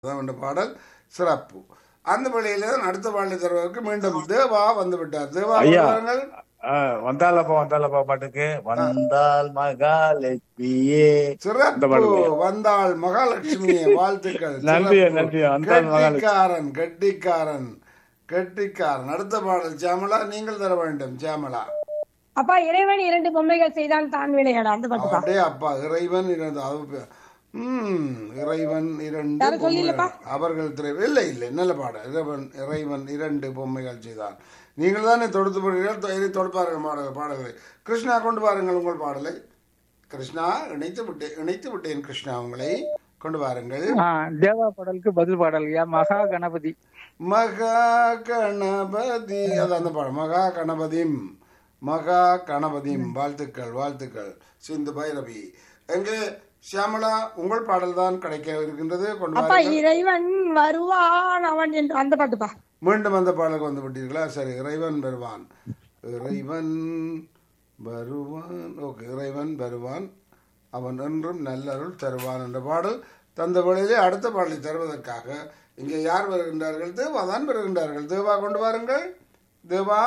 அதான் அந்த பாடல் சிறப்பு அந்த வழியில தான் அடுத்த பாடலை தருவதற்கு மீண்டும் தேவா வந்து விட்டார் தேவா ஐயா. வாருங்கள். ஆ, வந்தாலப்பா வந்தாலப்பா பாட்டுக்கு வந்தால் மகாலட்சுமியே அந்த சிறப்பு பாடல் வந்தாள் மகாலட்சுமியே வாழ்த்துக்கள் நன்றி, சிறப்பு. நன்றி. வந்தாள் மகாலட்சுமி. கெட்டிக்காரன் கெட்டிக்காரன் கெட்டிக்காரன் அடுத்த பாடல் சியாமலா நீங்கள் தர வேண்டும் சியாமலா அப்பா இறைவன் இரண்டு பொம்மைகள் செய்தான் தான் விளையாட அந்த பாட்டுப்பா அப்படியே அப்பா இறைவன் இரண்டு அது பே- ம் இறைவன் இரண்டு யாரும் சொல்லலப்பா? பொம்மைகள். அவர்கள் திரை இல்லை இல்லை நல்ல பாடல் இறைவன் இறைவன் இரண்டு பொம்மைகள் செய்தான் நீங்கள் தானே தொடுத்து போடுகிறீர்கள் இதை தொடுப்பார்கள் பாடல் பாடல்களை கிருஷ்ணா கொண்டு வாருங்கள் உங்கள் பாடலை கிருஷ்ணா இணைத்து விட்டேன் இணைத்து விட்டேன் கிருஷ்ணா உங்களை கொண்டு வாருங்கள் ஆ, தேவா பாடலுக்கு பதில் பாடல் ஐயா மகா கணபதி மகா கணபதி அது அந்த பாடம் மகா கணபதிம் மகா கணபதிம் வாழ்த்துக்கள் வாழ்த்துக்கள் சிந்து பைரவி எங்கே சியாமலா உங்கள் பாடல் தான் கிடைக்க இருக்கின்றது கொண்டு அப்பா வாருங்கள். இறைவன் வருவான் அவன் என்று அந்த பாட்டுப்பா மீண்டும் அந்த பாடலுக்கு வந்து விட்டீர்களா சரி இறைவன் வருவான் இறைவன் வருவான் ஓகே இறைவன் வருவான் அவன் என்றும் நல்லருள் தருவான் என்ற பாடல் தந்த வேளையிலே அடுத்த பாடலை தருவதற்காக இங்கே யார் வருகின்றார்கள் தேவா தான் வருகின்றார்கள் தேவா கொண்டு வாருங்கள் தேவா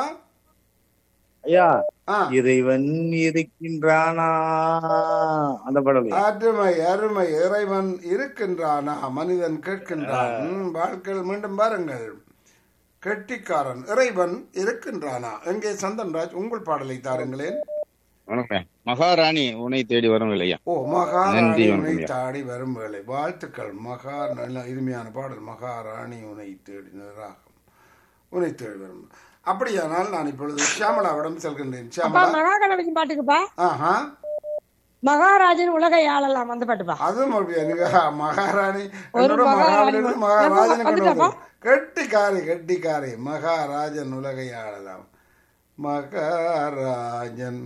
ஐயா ஆ இறைவன் இருக்கின்றானா அந்த பாடல் ஐயா. அருமை அருமை இறைவன் இருக்கின்றானா மனிதன் கேட்கின்றான் ம், வாழ்க்கையில் மீண்டும் பாருங்கள் கெட்டிக்காரன் இறைவன் இருக்கின்றானா எங்கே சந்தன்ராஜ் உங்கள் பாடலை தாருங்களேன் வணக்கம் மகாராணி உன்னை தேடி வரும் இல்லையா ஓ மகாராணி நன்றி, உனை வணக்கம். தாடி வரும் வேளை வாழ்த்துக்கள் மகா நல்ல இனிமையான பாடல் மகாராணி உனை தேடினராகும் உனை தேடி வரும் அப்படியானால் நான் இப்பொழுது ஷியாமலாவிடம் செல்கின்றேன் அப்பா ஷியாமலா மகா கணபதி பாட்டுக்குப்பா ஆஹா மகாராஜன் உலகை ஆளலாம் அந்த பாட்டுப்பா அதுவும் அப்படியா நீங்க மகாராணி ஒரு என்னோட மகாராணி மகாபலியிலிருந்து நம்ம மகாராஜனை கொண்டு வந்துட்டாப்பா? வந்தோம். கெட்டிக்காரி கெட்டிக்காரி மகாராஜன் உலகை ஆளலாம் மகாராஜன்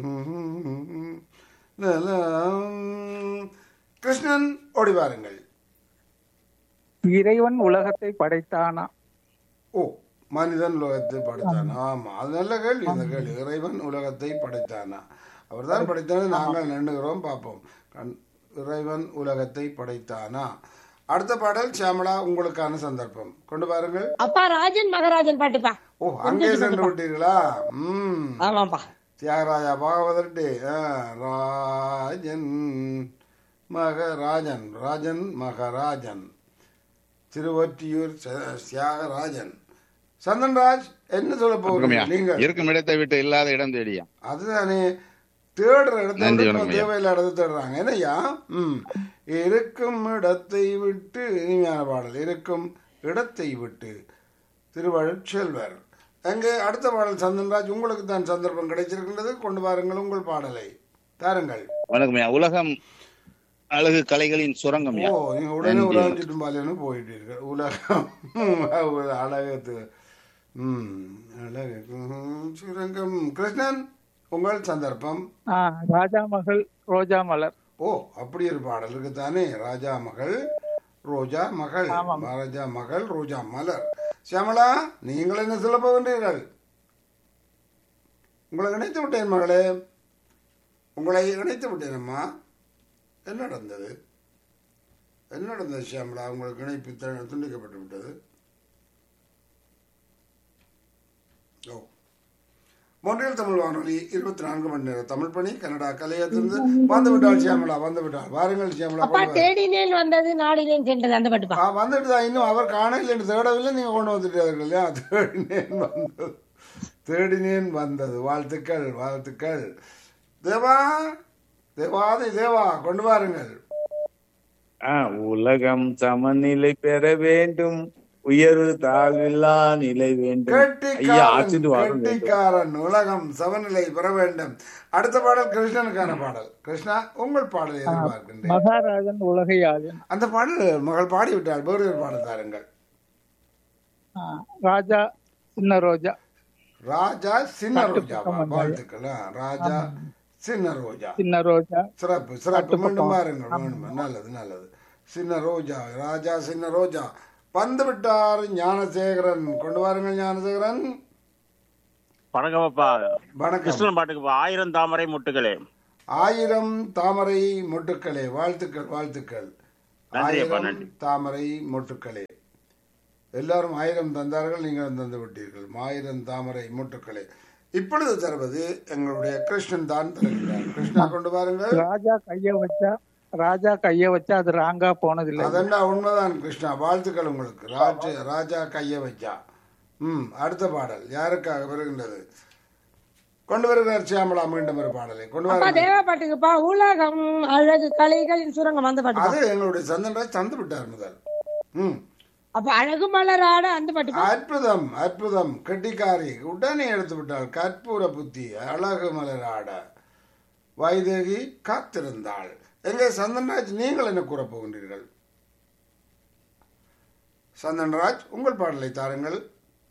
நலம். கிருஷ்ணன் ஓடி வாருங்கள் இறைவன் உலகத்தை படைத்தானா ஓ மனிதன் உலகத்தை படைத்தான் ஆமா அது நல்ல கேள்வி இந்த கேள்வி இறைவன் உலகத்தை படைத்தானா அவர்தான் படைத்தானே நாங்கள் நண்ணுகிறோம் பார்ப்போம் கண்- இறைவன் உலகத்தை படைத்தானா அடுத்த பாடல் சியாமலா உங்களுக்கான சந்தர்ப்பம் கொண்டு பாருங்கள் அப்பா ராஜன் மகாராஜன் பாட்டுப்பா ஓ அங்கே சென்று விட்டீர்களா ம் ஆமாப்பா தியாகராஜா பாகவதர் டே ஆ, ராஜன் மகராஜன் ராஜன் மகராஜன் திருவொற்றியூர் ச- தியாகராஜன் சந்தன்ராஜ் என்ன சொல்ல போகிறீங்க வணக்கம்யா. நீங்கள் இருக்கும் இடத்தை விட்டு இல்லாத இடம் தேடியா அதுதானே தேடுற இடத்தை நன்றி, விட்டு வணக்கம் ஐயா. தேவையில்ல இடத்தை தேடுறாங்க என்னய்யா ம் இருக்கும் இடத்தை விட்டு இனிமையான பாடல் இருக்கும் இடத்தை விட்டு திருவழுச்செல்வர் அங்கே அடுத்த பாடல் சந்தன்ராஜ் உங்களுக்கு தான் சந்தர்ப்பம் கிடைச்சிருக்கின்றது கொண்டு வாருங்கள் உங்கள் பாடலை தாருங்கள் வணக்கம்யா உலகம் அழகு கலைகளின் சுரங்கம்யா ஓ நீங்க உடனே நன்றி, உலகம் சுற்றும் பாலியன்னு போயிட்டீர்கள் உலகம் ஒரு அழகு ம் அழகு ம், சுரங்கம் கிருஷ்ணன் உங்கள் சந்தர்ப்பம் ஆ, ராஜா மகள் ரோஜா மலர் ஓ அப்படி ஒரு பாடல் இருக்குதானே ராஜா மகள் ரோஜா மகள் ராஜா மகள் ரோஜா மலர் சியாமலா நீங்கள் என்ன சொல்ல போகின்றீர்கள் உங்களை இணைத்து விட்டேன் மகளே உங்களை இணைத்து விட்டேன் அம்மா என்ன நடந்தது என்ன நடந்தது சியாமலா உங்களுக்கு இணைப்பு த- துண்டிக்கப்பட்டு விட்டது ஓ மொன்றியல் தமிழ் வானொலி இருபத்தி நான்கு மணி நேரம் தமிழ் பணி கனடா கலையத்திலிருந்து வந்து விட்டாள் சியாமலா வந்து விட்டாள் வாருங்கள் சியாமலா அப்பா கொண்டு வாருங்கள். தேடினேன் வந்தது நாடினேன் சென்றது அந்த பாட்டுப்பா ஆ வந்துட்டு தான் இன்னும் அவர் காணவில்லை என்று தேடவில்லை நீங்க கொண்டு வந்துட்டார்கள் இல்லையா தேடினேன் வந்தது தேடினேன் வந்தது வாழ்த்துக்கள் வாழ்த்துக்கள் தேவா தேவாதி தேவா கொண்டு வாருங்கள் ஆ, உலகம் சமநிலை பெற வேண்டும் உயர்வு தாழ்வில்லா நிலை வேண்டும் ஐயா கெட்டிக்காரன் ஆச்சுட்டு வர வேண்டும் கெட்டிக்காரன் உலகம் சமநிலை பெற வேண்டும் அடுத்த பாடல் கிருஷ்ணனுக்கான பாடல் கிருஷ்ணா உங்கள் பாடலை எதிர்பார்க்கின்றேன் மகாராஜன் உலகை ஆளன் அந்த பாடல் மகள் பாடிவிட்டாள் வேறு ஒரு பாடல் தாருங்கள் ஆ, ராஜா சின்ன ரோஜா ராஜா சின்ன ரோஜா வாழ்த்துக்கள் ஆ, ராஜா சின்ன ரோஜா சின்ன ரோஜா சிறப்பு சிறப்பு மீண்டும் பாருங்கள் மீண்டும் நல்லது நல்லது சின்ன ரோஜா ராஜா சின்ன ரோஜா வந்து விட்டார் ஞானசேகரன் கொண்டு வாருங்கள் ஞானசேகரன் வணக்கம்ப்பா வணக்கம் கிருஷ்ணன் பாட்டுக்குப்பா ஆயிரம் தாமரை முட்டுகளே ஆயிரம் தாமரை மொட்டுக்களே வாழ்த்துக்கள் வாழ்த்துக்கள் நன்றி அப்பா ஆயிரம் நன்றி தாமரை மொட்டுக்களே எல்லாரும் ஆயிரம் தந்தார்கள் நீங்கள் தந்து விட்டீர்கள் ஆயிரம் தாமரை மொட்டுக்களே இப்பொழுது தருவது எங்களுடைய கிருஷ்ணன் தான் தருகிறார் கிருஷ்ணா கொண்டு பாருங்கள் ராஜா கைய வச்சா ராஜா கைய வச்சா அது ராங்கா போனதில்லை அதெண்டா உண்மைதான் கிருஷ்ணா வாழ்த்துக்கள் உங்களுக்கு ராஜ ராஜா கைய வச்சா ம் அடுத்த பாடல் யாருக்காக வருகின்றது கொண்டு வருகிறார் சியாமலா மீண்டும் ஒரு பாடலை கொண்டு அப்பா வர தேவ பாட்டுக்குப்பா உலகம் அழகு கலைகளின் சுரங்கம் வந்த பாட்டு அது எங்களுடைய சந்தன்ராஜ் தந்து விட்டார் முதல் ம் அப்ப அழகு மலராட அந்த பாட்டுப்பா அற்புதம் அற்புதம் கெட்டிக்காரி உடனே எடுத்து விட்டாள் கற்பூர புத்தி அழகு மலராட வைதேகி காத்திருந்தாள் எங்கே சந்தன்ராஜ் நீங்கள் என்ன கூறப் போகின்றீர்கள் சந்தன்ராஜ் உங்கள் பாடலை தாருங்கள்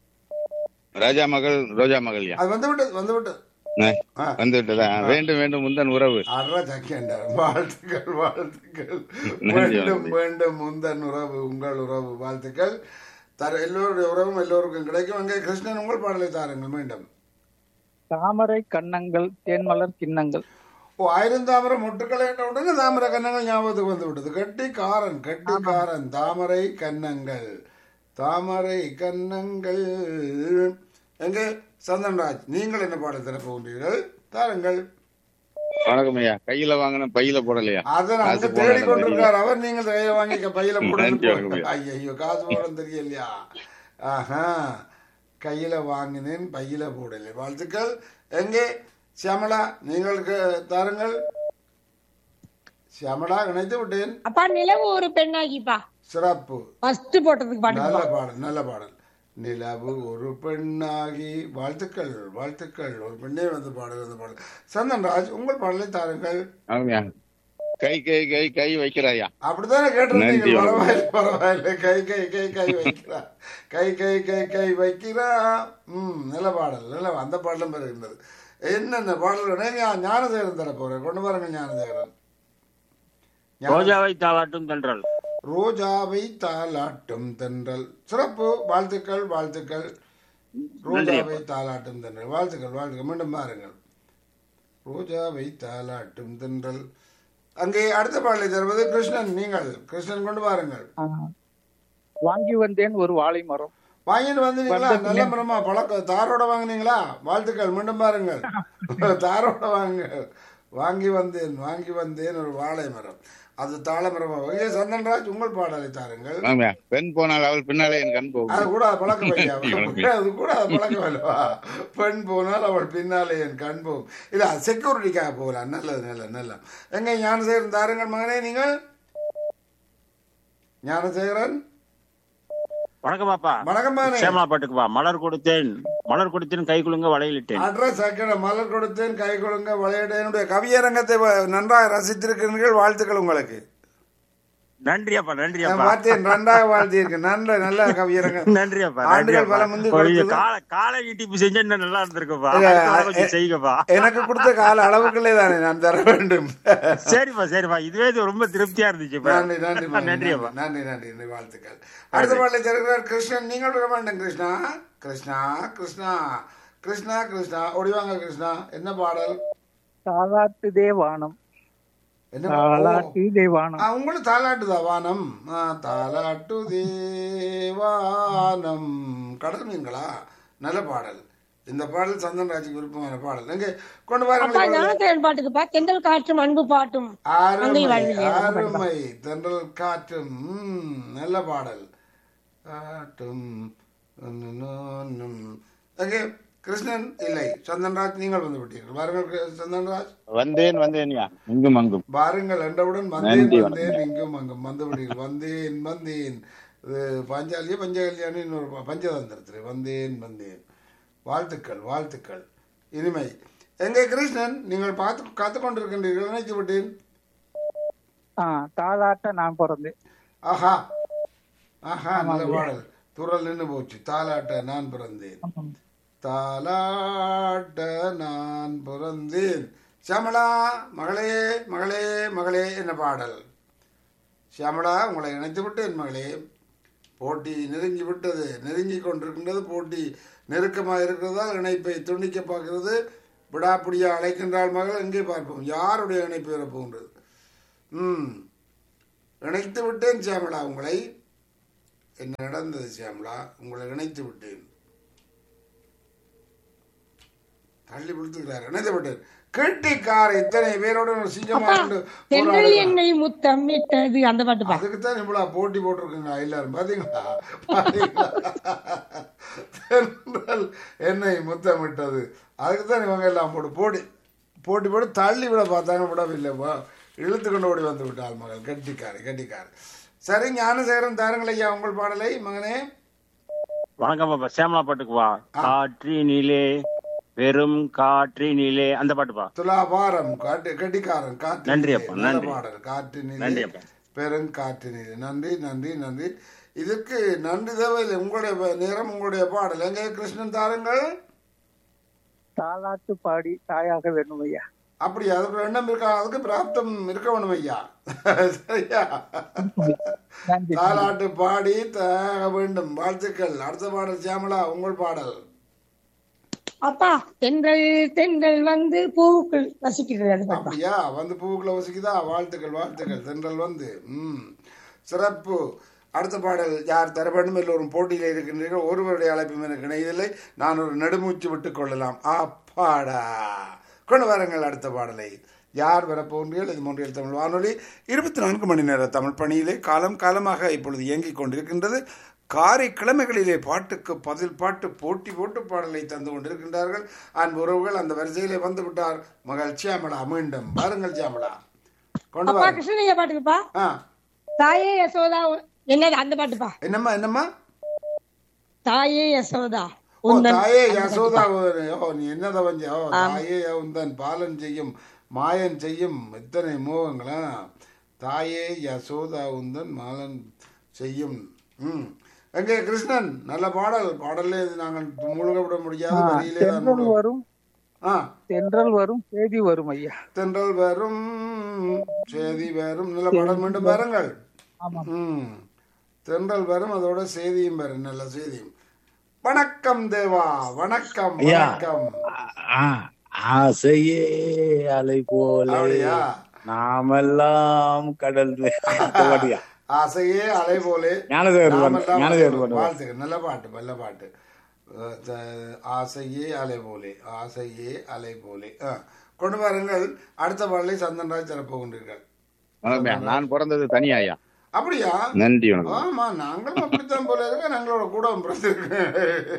ராஜா மகள் ரோஜா மகள்யா அது வந்து விட்டது வந்து விட்டது ஆ. வந்து விட்டதா வேண்டும் வேண்டும் முந்தன் உறவு அற சக்கேண்டார் வாழ்த்துக்கள் வாழ்த்துக்கள் நன்றி, வேண்டும் நன்றி. வேண்டும் முந்தன் உறவு உங்கள் உறவு வாழ்த்துக்கள் தர எல்லோருடைய உறவும் எல்லோருக்கும் கிடைக்கும் அங்கே கிருஷ்ணன் உங்கள் பாடலை தாருங்கள் மீண்டும் தாமரை கன்னங்கள் தேன்மலர் கிண்ணங்கள் ஓ ஆயிரம் தாமரை முட்டுக்களை என்ற உடனே தாமரை கன்னங்கள் ஞாபகத்துக்கு வந்து விட்டது கட்டிக்காரன் கட்டிக்காரன் தாமரை கன்னங்கள் தாமரை கன்னங்கள் எங்கே சந்தன்ராஜ் நீங்கள் என்ன பாடல் தர போகின்றீர்கள் தாருங்கள் வணக்கம் ஐயா கையில வாங்கின பையில போடலையா அதை அங்க காசு தேடி போடாத கொண்டிருக்கார் அவர் நீங்கள் கையில வாங்கி க- பையில நன்றி, போடுங்க வணக்கம். ஐயோ காசு போட தெரியலையா ஆஹா கையில வாங்கினேன் பையில போடலை வாழ்த்துக்கள் எங்கே சியாமளா நீங்கள் க- தாருங்கள் சியாமளா இணைத்து விட்டேன் அப்பா நிலவு ஒரு பெண்ணாகிப்பா சிறப்பு ஃபர்ஸ்ட் போட்டதுக்கு நல்ல பாட்டு பாடல் நல்ல பாடல் நிலவு ஒரு பெண்ணாகி வாழ்த்துக்கள் வாழ்த்துக்கள் ஒரு பெண்ணே வந்து பாடல் வந்து பாடல் சந்தன்ராஜ் உங்கள் பாடலை தாருங்கள் ஆமாய்யா கை கை கை கை வைக்கிறாயா அப்படித்தானே கேட்டிருந்தீங்க நன்றி, வணக்கம். பரவாயில்ல பரவாயில்ல கை கை கை கை வைக்கிறா கை கை கை கை வைக்கிறா ம் நல்ல பாடல் நல்ல அந்த பாடலும் பெறுகின்றது என்னென்ன பாடல் ஞானசேகரன் தர போறேன் கொண்டு பாருங்க ஞானசேகரன் ஞான- ரோஜாவை தாளாட்டும் தென்றல் ரோஜாவை தாலாட்டும் தென்றல் சிறப்பு வாழ்த்துக்கள் வாழ்த்துக்கள் ரோஜாவை தாலாட்டும் தென்றல் வாழ்த்துக்கள் வாழ்த்துக்கள் மீண்டும் பாருங்கள் ரோஜாவை தாலாட்டும் தென்றல் அங்கே அடுத்த பாடலை தருவது கிருஷ்ணன் நீங்கள் கிருஷ்ணன் கொண்டு பாருங்கள் ஆ. வாங்கி வந்தேன் ஒரு வாழை மரம் வாங்கிட்டு வந்தீங்களா நல்ல மரமா பழக்கம் தாரோட வாங்குனீங்களா வாழ்த்துக்கள் மீண்டும் பாருங்கள் தாரோட வாங்க வாங்கி வந்தேன் வாங்கி வந்தேன் ஒரு வாழை மரம் அது தாழ மரமா ஐயா சந்தன்ராஜ் உங்கள் பாடலை தாருங்கள் ஆமாய்யா பெண் போனால் அவள் பின்னாலே என் கண் போகும் அது கூட அது பழக்கம் ஐயா அது கூட அது பழக்கம் அல்லவா பெண் போனால் அவள் பின்னாலே என் கண் போகும் இல்ல செக்யூரிட்டிக்காக போகலாம் நல்லது நல்லது நல்லது எங்க ஞானசேகரன் தாருங்கள் மகனே நீங்கள் ஞானசேகரன் வணக்கம் பாப்பா வணக்கம் மகனே சேமா பாட்டுக்குப்பா மலர் கொடுத்தேன் மலர் கொடுத்தேன் கை குலுங்க வளையலிட்டேன் அட்ரஸ் அக்கட மலர் கொடுத்தேன் கை கொடுங்க விளையாடேனுடைய கவியரங்கத்தை வ- நன்றாக ரசித்திருக்கிறீர்கள் வாழ்த்துக்கள் உங்களுக்கு நன்றி அப்பா நன்றி நான் அப்பா பார்த்தேன் நன்றாக வாழ்த்தியிருக்கேன் நல்ல நல்ல கவியரங்கம் நன்றி அப்பா நன்றி ஆண்டுகள் அப்பா பல முந்தி கொஞ்சம் கொடுத்தது. காலை காலை நீட்டிப்பு செஞ்சா இன்னும் நல்லா இருந்திருக்குப்பா இல்ல, அடுத்த வாரம் கொஞ்சம் எ- செய்யுங்கப்பா எனக்கு கொடுத்த கால அளவுக்குள்ளே தானே நான் தர வேண்டும் சரிப்பா சரிப்பா இதுவே இது ரொம்ப திருப்தியா இருந்துச்சுப்பா நன்றி நன்றி மகனே, நன்றி அப்பா நன்றி நன்றி நன்றி வாழ்த்துக்கள் அடுத்த பாடலை தருகிறார் கிருஷ்ணன் நீங்கள் விட மாட்டேன் கிருஷ்ணா கிருஷ்ணா கிருஷ்ணா கிருஷ்ணா கிருஷ்ணா ஓடிவாங்க கிருஷ்ணா என்ன பாடல் தாலாட்டு தேவானம் என்ன பாடல்? ஓ. தாலாட்டு தேவானம் ஆ, உங்களுக்கு தாலாட்டுதா வானம் ஆ, தாலாட்டு தேவானம் கடல் மீன்களா நல்ல பாடல் இந்த பாடல் சந்தன் ராஜுக்கு விருப்பமான பாடல் எங்க கொண்டு அப்பா வாருங்கள் ஞானசேகரன் பாட்டுக்குப்பா தென்றல் காற்றும் அன்பு பாட்டும் அருமை அங்கை வாழ்விலே அருமை தென்றல் காற்றும் ம், நல்ல பாடல் காட்டும் எங்கே கிருஷ்ணன் இல்லை சந்தன்ராஜ் நீங்கள் வந்து விட்டீர்கள் வாருங்கள் கி- சந்தன்ராஜ் வந்தேன் வந்தேன்யா இங்கும் அங்கும் வாருங்கள் என்றவுடன் வந்தேன் நன்றி, வந்தேன் இங்கும் அங்கும் வந்து விட்டீர்கள் வந்தேன் வந்தேன் இது பாஞ்சாலிய பஞ்சகல்யாணி இன்னொரு ப- பஞ்சதந்திரத்தில் வந்தேன் வந்தேன் வாழ்த்துக்கள் வாழ்த்துக்கள் இனிமை எங்கே கிருஷ்ணன் நீங்கள் பார்த்து காத்து கொண்டிருக்கின்றீர்கள் நினைத்து விட்டேன் ஆ தாலாட்ட நான் பிறந்தேன் ஆஹா ஆஹா நல்ல பாடல் துறல் நின்று போச்சு தாலாட்ட நான் பிறந்தேன் தாலாட்ட நான் பிறந்தேன் சியாமளா மகளே மகளே மகளே என்ன பாடல் சியாமளா உங்களை இணைத்து விட்டேன் மகளே போட்டி நெருங்கி விட்டது நெருங்கி கொண்டிருக்கின்றது போட்டி நெருக்கமாக இருக்கிறதால் இணைப்பை துண்டிக்க பார்க்கிறது விடாப்பிடியா அழைக்கின்றாள் மகள் எங்கே பார்ப்போம் யாருடைய இணைப்பு வரப்போகின்றது ம் இணைத்து விட்டேன் சியாமளா உங்களை என்ன நடந்தது சியாமளா உங்களை இணைத்து விட்டேன் தள்ளி விழுத்துக்கிறார் இணைத்து விட்டேன் கெட்டிக்கார இத்தனை பேரோட ஒரு சிங்கமா இருந்து தென்றல் போராடுகிறார். என்னை முத்தம் விட்டது அந்த பாட்டு பா அதுக்குத்தான் இவ்வளவு போட்டி போட்டிருக்குங்க எல்லாரும் பாத்தீங்களா பாத்தீங்களா? தென்றல் என்னை முத்தமிட்டது அதுக்குத்தான் இவங்க எல்லாம் போட்டு போட்டி போட்டி போட்டு தள்ளி விட பார்த்தாங்க விடவில்லை வா, இழுத்து கொண்டு ஓடி வந்து விட்டாள் மகள் கட்டிக்காரு கட்டிக்காரு சரி ஞானசேகரன் தாருங்கள் ஐயா உங்கள் பாடலை மகனே வணக்கம் பாப்பா சேமலா பாட்டுக்கு வா காற்றினிலே வெறும் காற்றினிலே அந்த பாட்டுப்பா துலாபாரம் காட்டு கட்டிக்காரன் காற்று நன்றி அப்பா, நல்ல நன்றி. பாடல் காற்று நன்றி நிலை அப்பா. பெருங்காற்று நிலை நன்றி நன்றி நன்றி இதற்கு நன்றி தேவையில்லை உங்களுடைய ப- நேரம் உங்களுடைய பாடல் எங்கே கிருஷ்ணன் தாருங்கள் தாலாட்டு பாடி தாயாக வேணும் ஐயா அப்படி அதுக்கு எண்ணம் இருக்கா அதுக்கு பிராப்தம் இருக்க வேணும் ஐயா சரியா நன்றி தாலாட்டு பாடி தாக வேண்டும் வாழ்த்துக்கள் அடுத்த பாடல் சியாமலா உங்கள் பாடல் அப்பா தென்றல் தென்றல் வந்து பூக்கள் ரசிக்கிறது அந்த பாட்டு பா. அப்படியா வந்து பூவுக்குள்ள வசிக்குதா வாழ்த்துக்கள் வாழ்த்துக்கள் தென்றல் வந்து ம் சிறப்பு அடுத்த பாடல் யார் தர வேண்டும் எல்லோரும் போட்டியில் இருக்கின்றீர்கள் ஒருவருடைய அழைப்பும் எனக்கு இணையதில்லை நான் ஒரு நடுமூச்சு விட்டுக் கொள்ளலாம் அப்பாடா கொண்டு வாருங்கள் அடுத்த பாடலை யார் வரப்போன்றீர்கள் இது மூன்றில் தமிழ் வானொலி இருபத்தி நான்கு மணி நேர தமிழ் பணியிலே காலம் காலமாக இப்பொழுது இயங்கிக் கொண்டிருக்கின்றது காரை கிழமைகளிலே பாட்டுக்கு பதில் பாட்டு போட்டி போட்டு பாடலை தந்து கொண்டிருக்கின்றார்கள் அன்பு உறவுகள் அந்த வரிசையிலே வந்து விட்டார் மகள் சியாமலா மீண்டும் பாருங்கள் சியாமலா கொண்டு அப்பா வாருங்கள் கிருஷ்ணனையா பாட்டுக்குப்பா ஆ தாயே யசோதா என்னது அந்த பாட்டுப்பா என்னம்மா என்னம்மா தாயே யசோதா ஓ உந்தன் தாயே யசோதா ஓ நீ என்னத வஞ்ச ஓ தாயே உந்தன் பாலன் செய்யும் மாயன் செய்யும் எத்தனை மோகங்களா தாயே யசோதா உந்தன் மாலன் செய்யும் ம் எங்கே கிருஷ்ணன் நல்ல பாடல் பாடல்ல இது நாங்கள் முழுக விட முடியாது வரியிலே தான் தென்றல் முழுக- வரும் ஆ தென்றல் வரும் செய்தி வரும் ஐயா தென்றல் வரும் செய்தி வரும் நல்ல பாடல் மீண்டும் பாருங்கள் ஆமா ம் தென்றல் வரும் அதோட செய்தியும் வரும் நல்ல செய்தியும் வணக்கம் தேவா வணக்கம் ஐயா. வணக்கம் ஆ, ஆசையே அலை போல அப்படியா நாமெல்லாம் கடல் பாட்டியா ஆசையே அலை போலே ஞானதேவர் பாட்டு, நாமெல்லாம் ஞானதேவர் பாட்டு. வாழ்த்துக்கள் நல்ல பாட்டு நல்ல பாட்டு அஹ் த- ஆசையே அலை போலே ஆசையே அலை போலே ஆ, கொண்டு வாருங்கள் அடுத்த பாடலை சந்தன்ராஜ் தரப்போகின்றீர்கள் வணக்கம் நான் பிறந்தது தனியா ஐயா அப்படியா நன்றி வணக்கம் ஆமா நாங்களும் அப்படித்தான் போல இருக்க நாங்களோட கூட பிறந்திருக்கேன்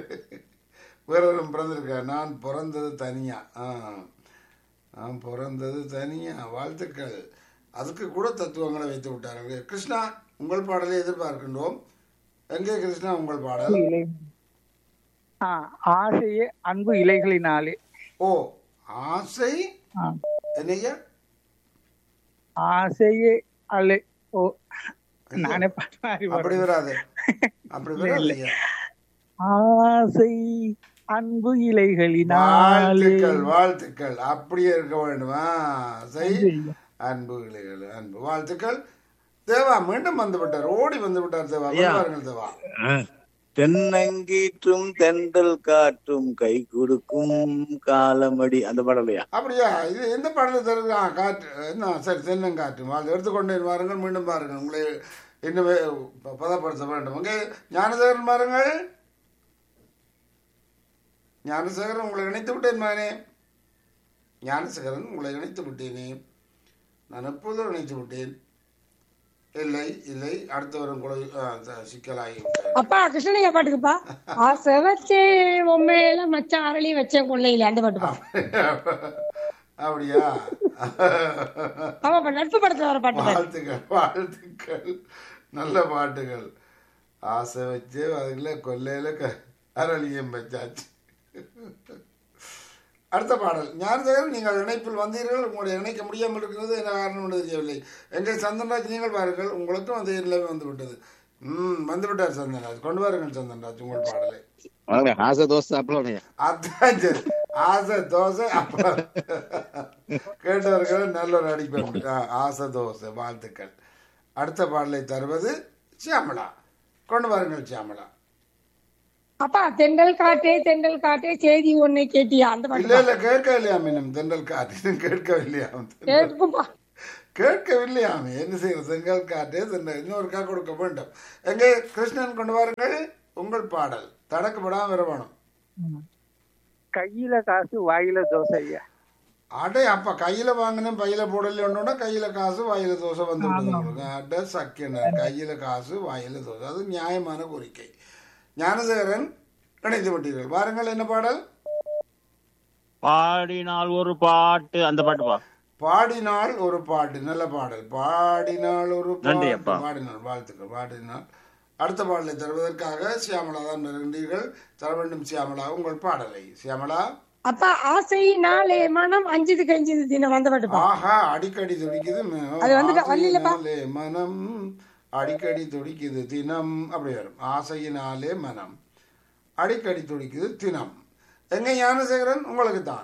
வேறொரும் பிறந்திருக்கேன் நான் பிறந்தது தனியா ஆ நான் பிறந்தது தனியா வாழ்த்துக்கள் அதுக்கு கூட தத்துவங்களை வைத்து விட்டார்கள் கிருஷ்ணா உங்கள் பாடலை எதிர்பார்க்கின்றோம் எங்கே கிருஷ்ணா உங்கள் பாடல் இலை ஆ, ஆசையே அன்பு இலைகளினாலே ஓ ஆசை ஆ, என்னையா ஆசையே அலை ஓ நானே பாட்டு மாதிரி அப்படி வரும். வராது அப்படி வராது ஐயா. ஆசை அன்பு இலைகளினாலே வாழ்த்துக்கள் வாழ்த்துக்கள் அப்படியே இருக்க வேண்டுமா ஆசை அன்பு இளைகள் அன்பு வாழ்த்துக்கள் தேவா மீண்டும் வந்து விட்டார் ஓடி வந்து விட்டார் தேவா கொண்டு ஐயா. வாருங்கள் தேவா ஆ. தென்னங்கீற்றும் தென்றல் காற்றும் கை கொடுக்கும் காலமடி அந்த பாடலையா அப்படியா இது எந்த பாடல தருது ஆ, காற்று என்ன சரி தென்னங்காற்று வாழ் எடுத்துக்கொண்டே வாருங்கள் மீண்டும் பாருங்கள் உங்களை இன்னும் வே- ப- பதப்படுத்த வேண்டும் அங்கே ஞானசேகரன் பாருங்கள் ஞானசேகரன் உங்களை இணைத்து விட்டேன் மகனே ஞானசேகரன் உங்களை இணைத்து விட்டேனே நான் எப்போதும் இணைத்து விட்டேன் இல்லை இல்லை அடுத்தவரும் கூட ஆ, த- சிக்கலாகி விட்டார் அப்பா கிருஷ்ணனையா பாட்டுக்குப்பா ஆசை வச்சே உண்மையில மச்சான் அரளி வச்ச கொள்ளையில அந்த பாட்டுப்பா அப்படியா ஆமாப்பா நட்பு படத்துல வர பாட்டு பாரு. வாழ்த்துக்கள் வாழ்த்துக்கள் நல்ல பாட்டுகள் ஆசை வச்சு அதுக்குள்ள கொல்லையில க அரளியம் வச்சாச்சு அடுத்த பாடல் ஞானதேவன் நீங்கள் இணைப்பில் வந்தீர்கள் உங்களுடைய இணைக்க முடியாமல் இருக்கிறது என்ன காரணம் என்று தெரியவில்லை எங்கள் சந்தன்ராஜ் நீங்கள் பாருங்கள் உங்களுக்கும் அதே நிலைமை வந்து விட்டது ம் வந்து விட்டார் சந்தன்ராஜ் கொண்டு வாருங்கள் சந்தன்ராஜ் உங்கள் பாடலை வணக்கம் ஆசை தோசை அப்பளம் ஐயா அதான் சரி ஆசை தோசை அப்பளம் கேட்டவர்கள் நல்ல ஒரு அடிப்பேன் ஆசை தோசை வாழ்த்துக்கள் அடுத்த பாடலை தருவது சியாமலா கொண்டு வாருங்கள் சியாமலா அப்பா தென்றல் காற்றே தென்றல் காற்றே செய்தி ஒண்ணு கேட்டியா அந்த இல்ல பாட்டு இல்ல கேட்க இல்லையா மீனம் தென்றல் காற்று கேட்கவில்லையா கேட்கும்பா கேட்கவில்லையாமே என்ன செய்யறது செங்கல் காற்றே சென்ற இன்னொருக்கா கொடுக்க வேண்டும் எங்கே கிருஷ்ணன் கொண்டு வாருங்கள் உங்கள் பாடல் தடக்கப்படாம வர வேணும் கையில காசு வாயில தோசை ஐயா அடே அப்ப கையில வாங்கினேன் பையில போடலன்னா கையில காசு வாயில தோசை வந்து விடுது உங்களுக்கு. அட சக்கியன கையில காசு வாயில தோசை அது நியாயமான கோரிக்கை ஞானசேகரன் இணைந்து விட்டீர்கள் வாருங்கள் என்ன பாடல் பாடினால் ஒரு பாட்டு அந்த பாட்டு பா பாடினாள் ஒரு பாட்டு நல்ல பாடல் பாடினாள் ஒரு நன்றி பாட்டு அப்பா. பாடினாள் வாழ்த்துக்கள் பாடினாள் அடுத்த பாடலை தருவதற்காக சியாமலா தான் வருகின்றீர்கள் தர வேண்டும் சியாமலா உங்கள் பாடலை சியாமலா அப்பா ஆசையினாலே மனம் அஞ்சுது கஞ்சுது தினம் வந்த பாட்டுப்பா ஆஹா அடிக்கடி துடிக்குது ம- அது வந்து வள்ளியிலப்பா. ஆசையினாலே மனம் அடிக்கடி துடிக்குது தினம் அப்படி வரும் ஆசையினாலே மனம் அடிக்கடி துடிக்குது தினம் எங்க ஞானசேகரன் உங்களுக்கு தான்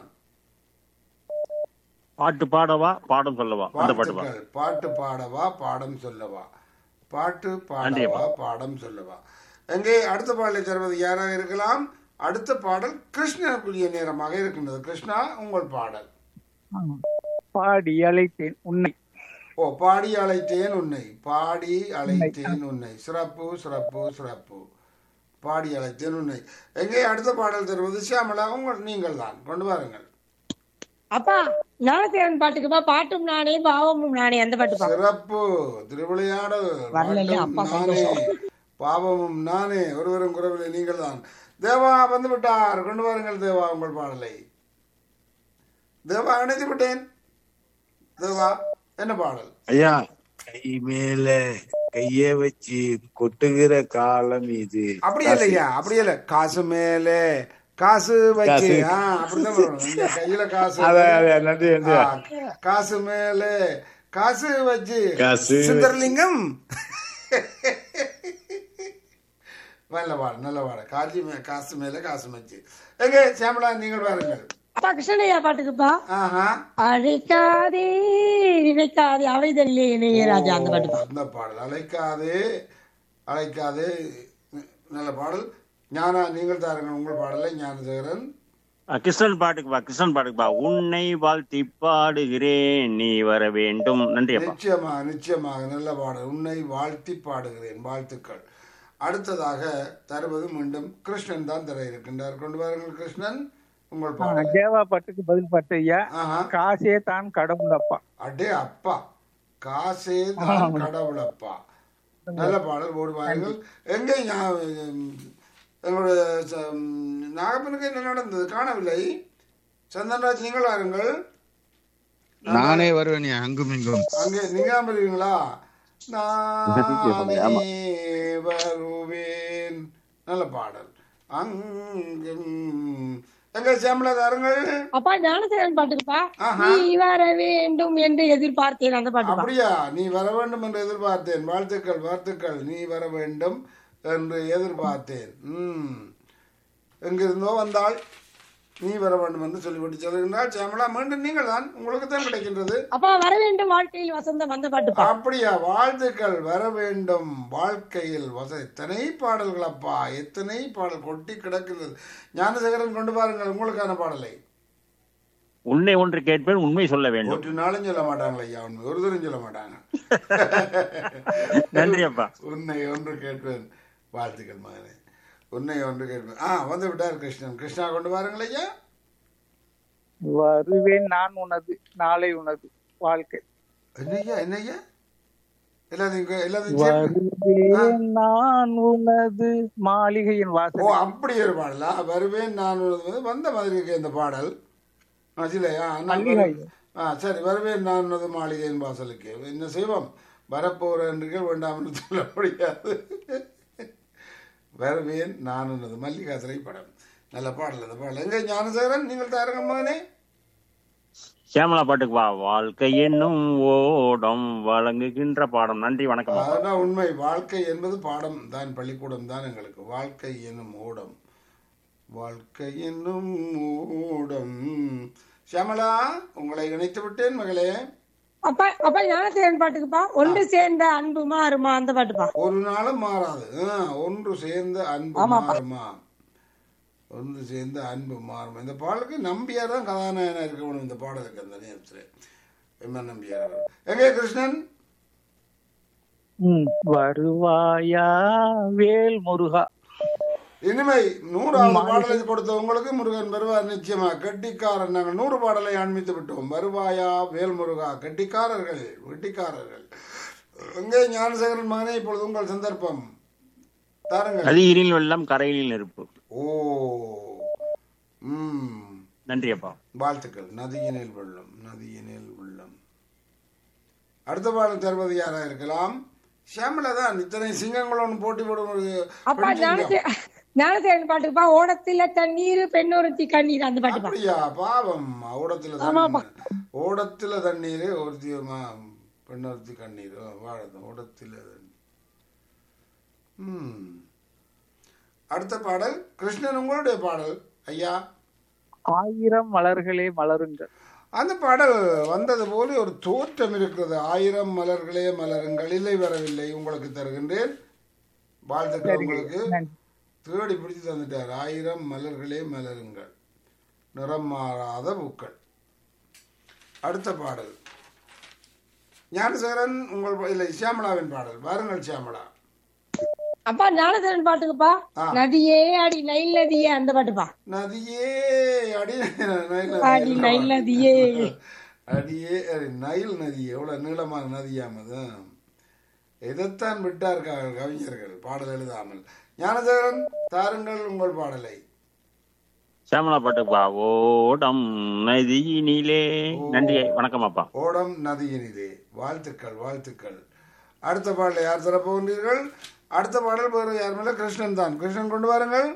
பாட்டு பாடவா பாடம் சொல்லவா அந்த பாட்டு பா வாழ்த்துக்கள் பாட்டு பாடவா பாடம் சொல்லவா பாட்டு நன்றி பாடவா பாடம் சொல்லவா எங்கே அடுத்த பாடலை தருவது யாராக இருக்கலாம் அடுத்த பாடல் கிருஷ்ணனுக்குரிய நேரமாக இருக்கின்றது கிருஷ்ணா உங்கள் பாடல் பாடி அழைத்தேன் உன்னை ஓ பாடி அழைத்தேன் உன்னை பாடி அழைத்தேன் உன்னை சிறப்பு சிறப்பு சிறப்பு பாடி அழைத்தேன் உன்னை எங்கே அடுத்த பாடல் தருவது சியாமலா உங்கள் நீங்கள் தான் கொண்டு வாருங்கள் அப்பா ஞானசேகரன் பாட்டுக்குப்பா பாட்டும் நானே பாவமும் நானே அந்த பாட்டுப்பா சிறப்பு திருவிளையாடல் வரலையா? பாட்டும் அப்பா நானே பாவமும் நானே ஒருவரும் குறவில்லை நீங்கள் தான் தேவா வந்து விட்டார் கொண்டு வாருங்கள் தேவா உங்கள் பாடலை தேவா இணைத்து விட்டேன் தேவா என்ன பாடல் ஐயா கை மேல கைய வச்சு கொட்டுகிற காலம் இது அப்படி இல்லையா அப்படி இல்ல காசு மேலே காசு வச்சு காசு. ஆ, அப்படிதான் வரணும். இந்த கையில காசு அத அத நன்றி நன்றி ஆ, காசு மேலே காசு வச்சு காசு சுந்தரலிங்கம் நல்ல பாடு நல்ல பாடு காட்சி மே- காசு மேல காசு வச்சு எங்க சியாமலா நீங்கள் பாருங்கள் அப்பா கிருஷ்ணனையா பாட்டுக்குப்பா ஆஹா அழைக்காதே நினைக்காதே அவைதல்லே இளையராஜா அந்த பாட்டுப்பா அந்த பாடல் அழைக்காதே அழைக்காதே நல்ல பாடல் ஞானா நீங்கள் தாருங்கள் உங்கள் பாடலை ஞானசேகரன் அஹ் கிருஷ்ணன் பாட்டுக்கு பா கிருஷ்ணன் பாட்டுக்கு பா உன்னை வாழ்த்தி பாடுகிறேன் நீ வர வேண்டும் நன்றி அப்பா நிச்சயமாக நிச்சயமாக நல்ல பாடல் உன்னை வாழ்த்தி பாடுகிறேன் வாழ்த்துக்கள் அடுத்ததாக தருவது மீண்டும் கிருஷ்ணன் தான் தர இருக்கின்றார் கொண்டு வாருங்கள் கிருஷ்ணன் உங்கள் பாடல் தேவா பாட்டுக்கு பதில் பாட்டு ஐயா ஆஹா காசே தான் கடவுள் அப்பா அடே அப்பா காசே தான் கடவுளப்பா நல்ல பாடல் ஓடி வாருங்கள் எங்க ஞா- உம், எங்களுடைய ச- உம், நாகப்பனுக்கு என்ன நடந்தது காணவில்லை சந்தன்ராஜ் நீங்கள் வாருங்கள் நானே வருவேன் அங்கும் இங்கும் அங்கே நீங்காம இருக்கீங்களா ஆமா. நானே வருவேன் நல்ல பாடல் அங்கும் எங்க சேமலா தாருங்கள் அப்பா ஞானசேகரன் பாட்டுக்குப்பா ஆஹா. நீ வர வேண்டும் என்று எதிர்பார்த்தேன் அந்த பாட்டுப்பா அப்படியா நீ வர வேண்டும் என்று எதிர்பார்த்தேன் வாழ்த்துக்கள் வாழ்த்துக்கள் நீ வர வேண்டும் என்று எதிர்பார்த்தேன் ம் எங்கிருந்தோ வந்தால் நீ வர வேண்டும் என்று சொல்லிவிட்டு சொல்லுகின்றால் சேமலா மீண்டும் நீங்கள் தான் உங்களுக்கு தான் கிடைக்கின்றது அப்பா வர வேண்டும் வாழ்க்கையில் வசந்தம் அந்த பாட்டுப்பா அப்படியா வாழ்த்துக்கள் வர வேண்டும் வாழ்க்கையில் வச எத்தனை பாடல்கள் அப்பா எத்தனை பாடல் கொட்டி கிடக்கின்றது ஞானசேகரன் கொண்டு பாருங்கள் உங்களுக்கான பாடலை உன்னை ஒன்று கேட்பேன் உண்மை சொல்ல வேண்டும் ஒரு நாளும் சொல்ல மாட்டாங்களே ஐயா உண்மை ஒரு தரம் சொல்ல மாட்டாங்க நன்றி அப்பா உன்னை ஒன்று கேட்பேன் வாழ்த்துக்கள் மகனே உன்னை ஒன்று கேட்பேன் ஆ வந்து விட்டார் கிருஷ்ணன் கிருஷ்ணா கொண்டு வாருங்கள் ஐயா வருவேன் நான் உனது நாளை உனது வாழ்க்கை என்னய்யா என்னய்யா எல்லாத்தையும் கே- எல்லாத்தையும் சேர்த்து- வருவேன் நான் உனது மாளிகையின் ஓ வாசல் அப்படி ஒரு பாடலா வருவேன் நான் உனது வந்து வந்த மாதிரி இருக்கு இந்த பாடல் ஆ, இல்லையா நான் மல்லிகை. வரு- ஆ சரி வருவேன் நான் உனது மாளிகையின் வாசலுக்கு என்ன செய்வோம் வரப்போகிற என்றுகள் வேண்டாம் என்று சொல்ல முடியாது வருவேன் நான் உனது மல்லிகா திரைப்படம் நல்ல பாடல் அந்த பாடல் எங்க ஞானசேகரன் நீங்கள் தாருங்க மகனே சியாமலா பாட்டுக்கு வா வாழ்க்கை என்னும் ஓடம் வழங்குகின்ற பாடம் நன்றி வணக்கம் அப்பா. அதான் உண்மை வாழ்க்கை என்பது பாடம் தான் பள்ளிக்கூடம் தான் எங்களுக்கு வாழ்க்கை என்னும் ஓடம் வாழ்க்கை என்னும் ஓடம் சியாமலா உங்களை இணைத்து விட்டேன் மகளே அப்பா அப்பா ஞானசேகரன் பாட்டுக்குப்பா ஒன்று சேர்ந்த அன்பு மாறுமா அந்த பாட்டுப்பா ஒரு நாளும் மாறாது ஆ, ஒன்று சேர்ந்த அன்பு ஆமாப்பா. மாறுமா ஒன்று சேர்ந்த அன்பு மாறுமா இந்த பாடலுக்கு நம்பியார் தான் கதாநாயகனா இருக்க வேணும் இந்த பாடலுக்கு அந்த நேரத்தில் எம்என் நம்பியார் அவர்கள். எங்கே கிருஷ்ணன் ம், வருவாயா வேல் முருகா இனிமை நூறாவது பாடலை கொடுத்த உங்களுக்கு முருகன் வருவார் நிச்சயமா கெட்டிக்காரன் நாங்கள் நூறு பாடலை ஆன்மித்து விட்டோம் வருவாயா வேல் முருகா கெட்டிக்காரர்கள் வெட்டிக்காரர்கள் எங்கே ஞானசேகரன் மகனே இப்பொழுது உங்கள் சந்தர்ப்பம் தாருங்கள் நதியினில் வெள்ளம் கரையினில் நெருப்பு ஓ ம் நன்றி அப்பா வாழ்த்துக்கள் நதியினில் வெள்ளம் நதியினில் வெள்ளம் அடுத்த பாடல் தருவது யாரா இருக்கலாம் ஷியாமலா தான் இத்தனை சிங்கங்களோடு போட்டி போடும் ஒரு அப்பா பெண் சிங்கம். ஞானசே ஞானசேகரன் பாட்டுக்குப்பா ஓடத்துல தண்ணீர் பெண்ணொருத்தி கண்ணீர் அந்த பாட்டுப்பா அப்படியா பாவம் ஓடத்துல தண்ணீர் ஓடத்துல தண்ணீர் ஒருத்தி மா- பெண்ணொருத்தி கண்ணீர் ஓ, வாழது ஓடத்துல தண்ணீர். ம் அடுத்த பாடல் கிருஷ்ணன் உங்களுடைய பாடல் ஐயா ஆயிரம் மலர்களே மலருங்கள் அந்த பாடல் வந்தது போல ஒரு தோற்றம் இருக்கிறது ஆயிரம் மலர்களே மலருங்கள் இல்லை வரவில்லை உங்களுக்கு தருகின்றேன் வாழ்த்துக்கள் உங்களுக்கு நன்றி. தேடி பிடிச்சு தந்துட்டார் ஆயிரம் மலர்களே மலருங்கள் நிறம் மாறாத பூக்கள் அடுத்த பாடல் ஞானசேகரன் உங்கள் பா- இல்லை சியாமளாவின் பாடல் வாருங்கள் சியாமளா அப்பா ஞானசேகரன் பாட்டுக்குப்பா ஆ. நதியே அடி நைல் நதியே அந்த பாட்டுப்பா நதியே அடி நைல் அடி நதி நைல் நதியே அடியே அடி, நைல் நதி எவ்வளவு நீளமான நதியாம் அது இதைத்தான் விட்டார் க- கவிஞர்கள் பாடல் எழுதாமல் ஞானசேகரன் தாருங்கள் உங்கள் பாடலை சேமலா பாட்டுப்பா ஓடம் நதியினிலே நன்றி வணக்கம் அப்பா ஓடம் நதியினிலே வாழ்த்துக்கள் வாழ்த்துக்கள் அடுத்த பாடலை யார் தரப் போகின்றீர்கள் அடுத்த பாடல் வேறு யார் மேல கிருஷ்ணன் தான் கிருஷ்ணன் கொண்டு வாருங்கள்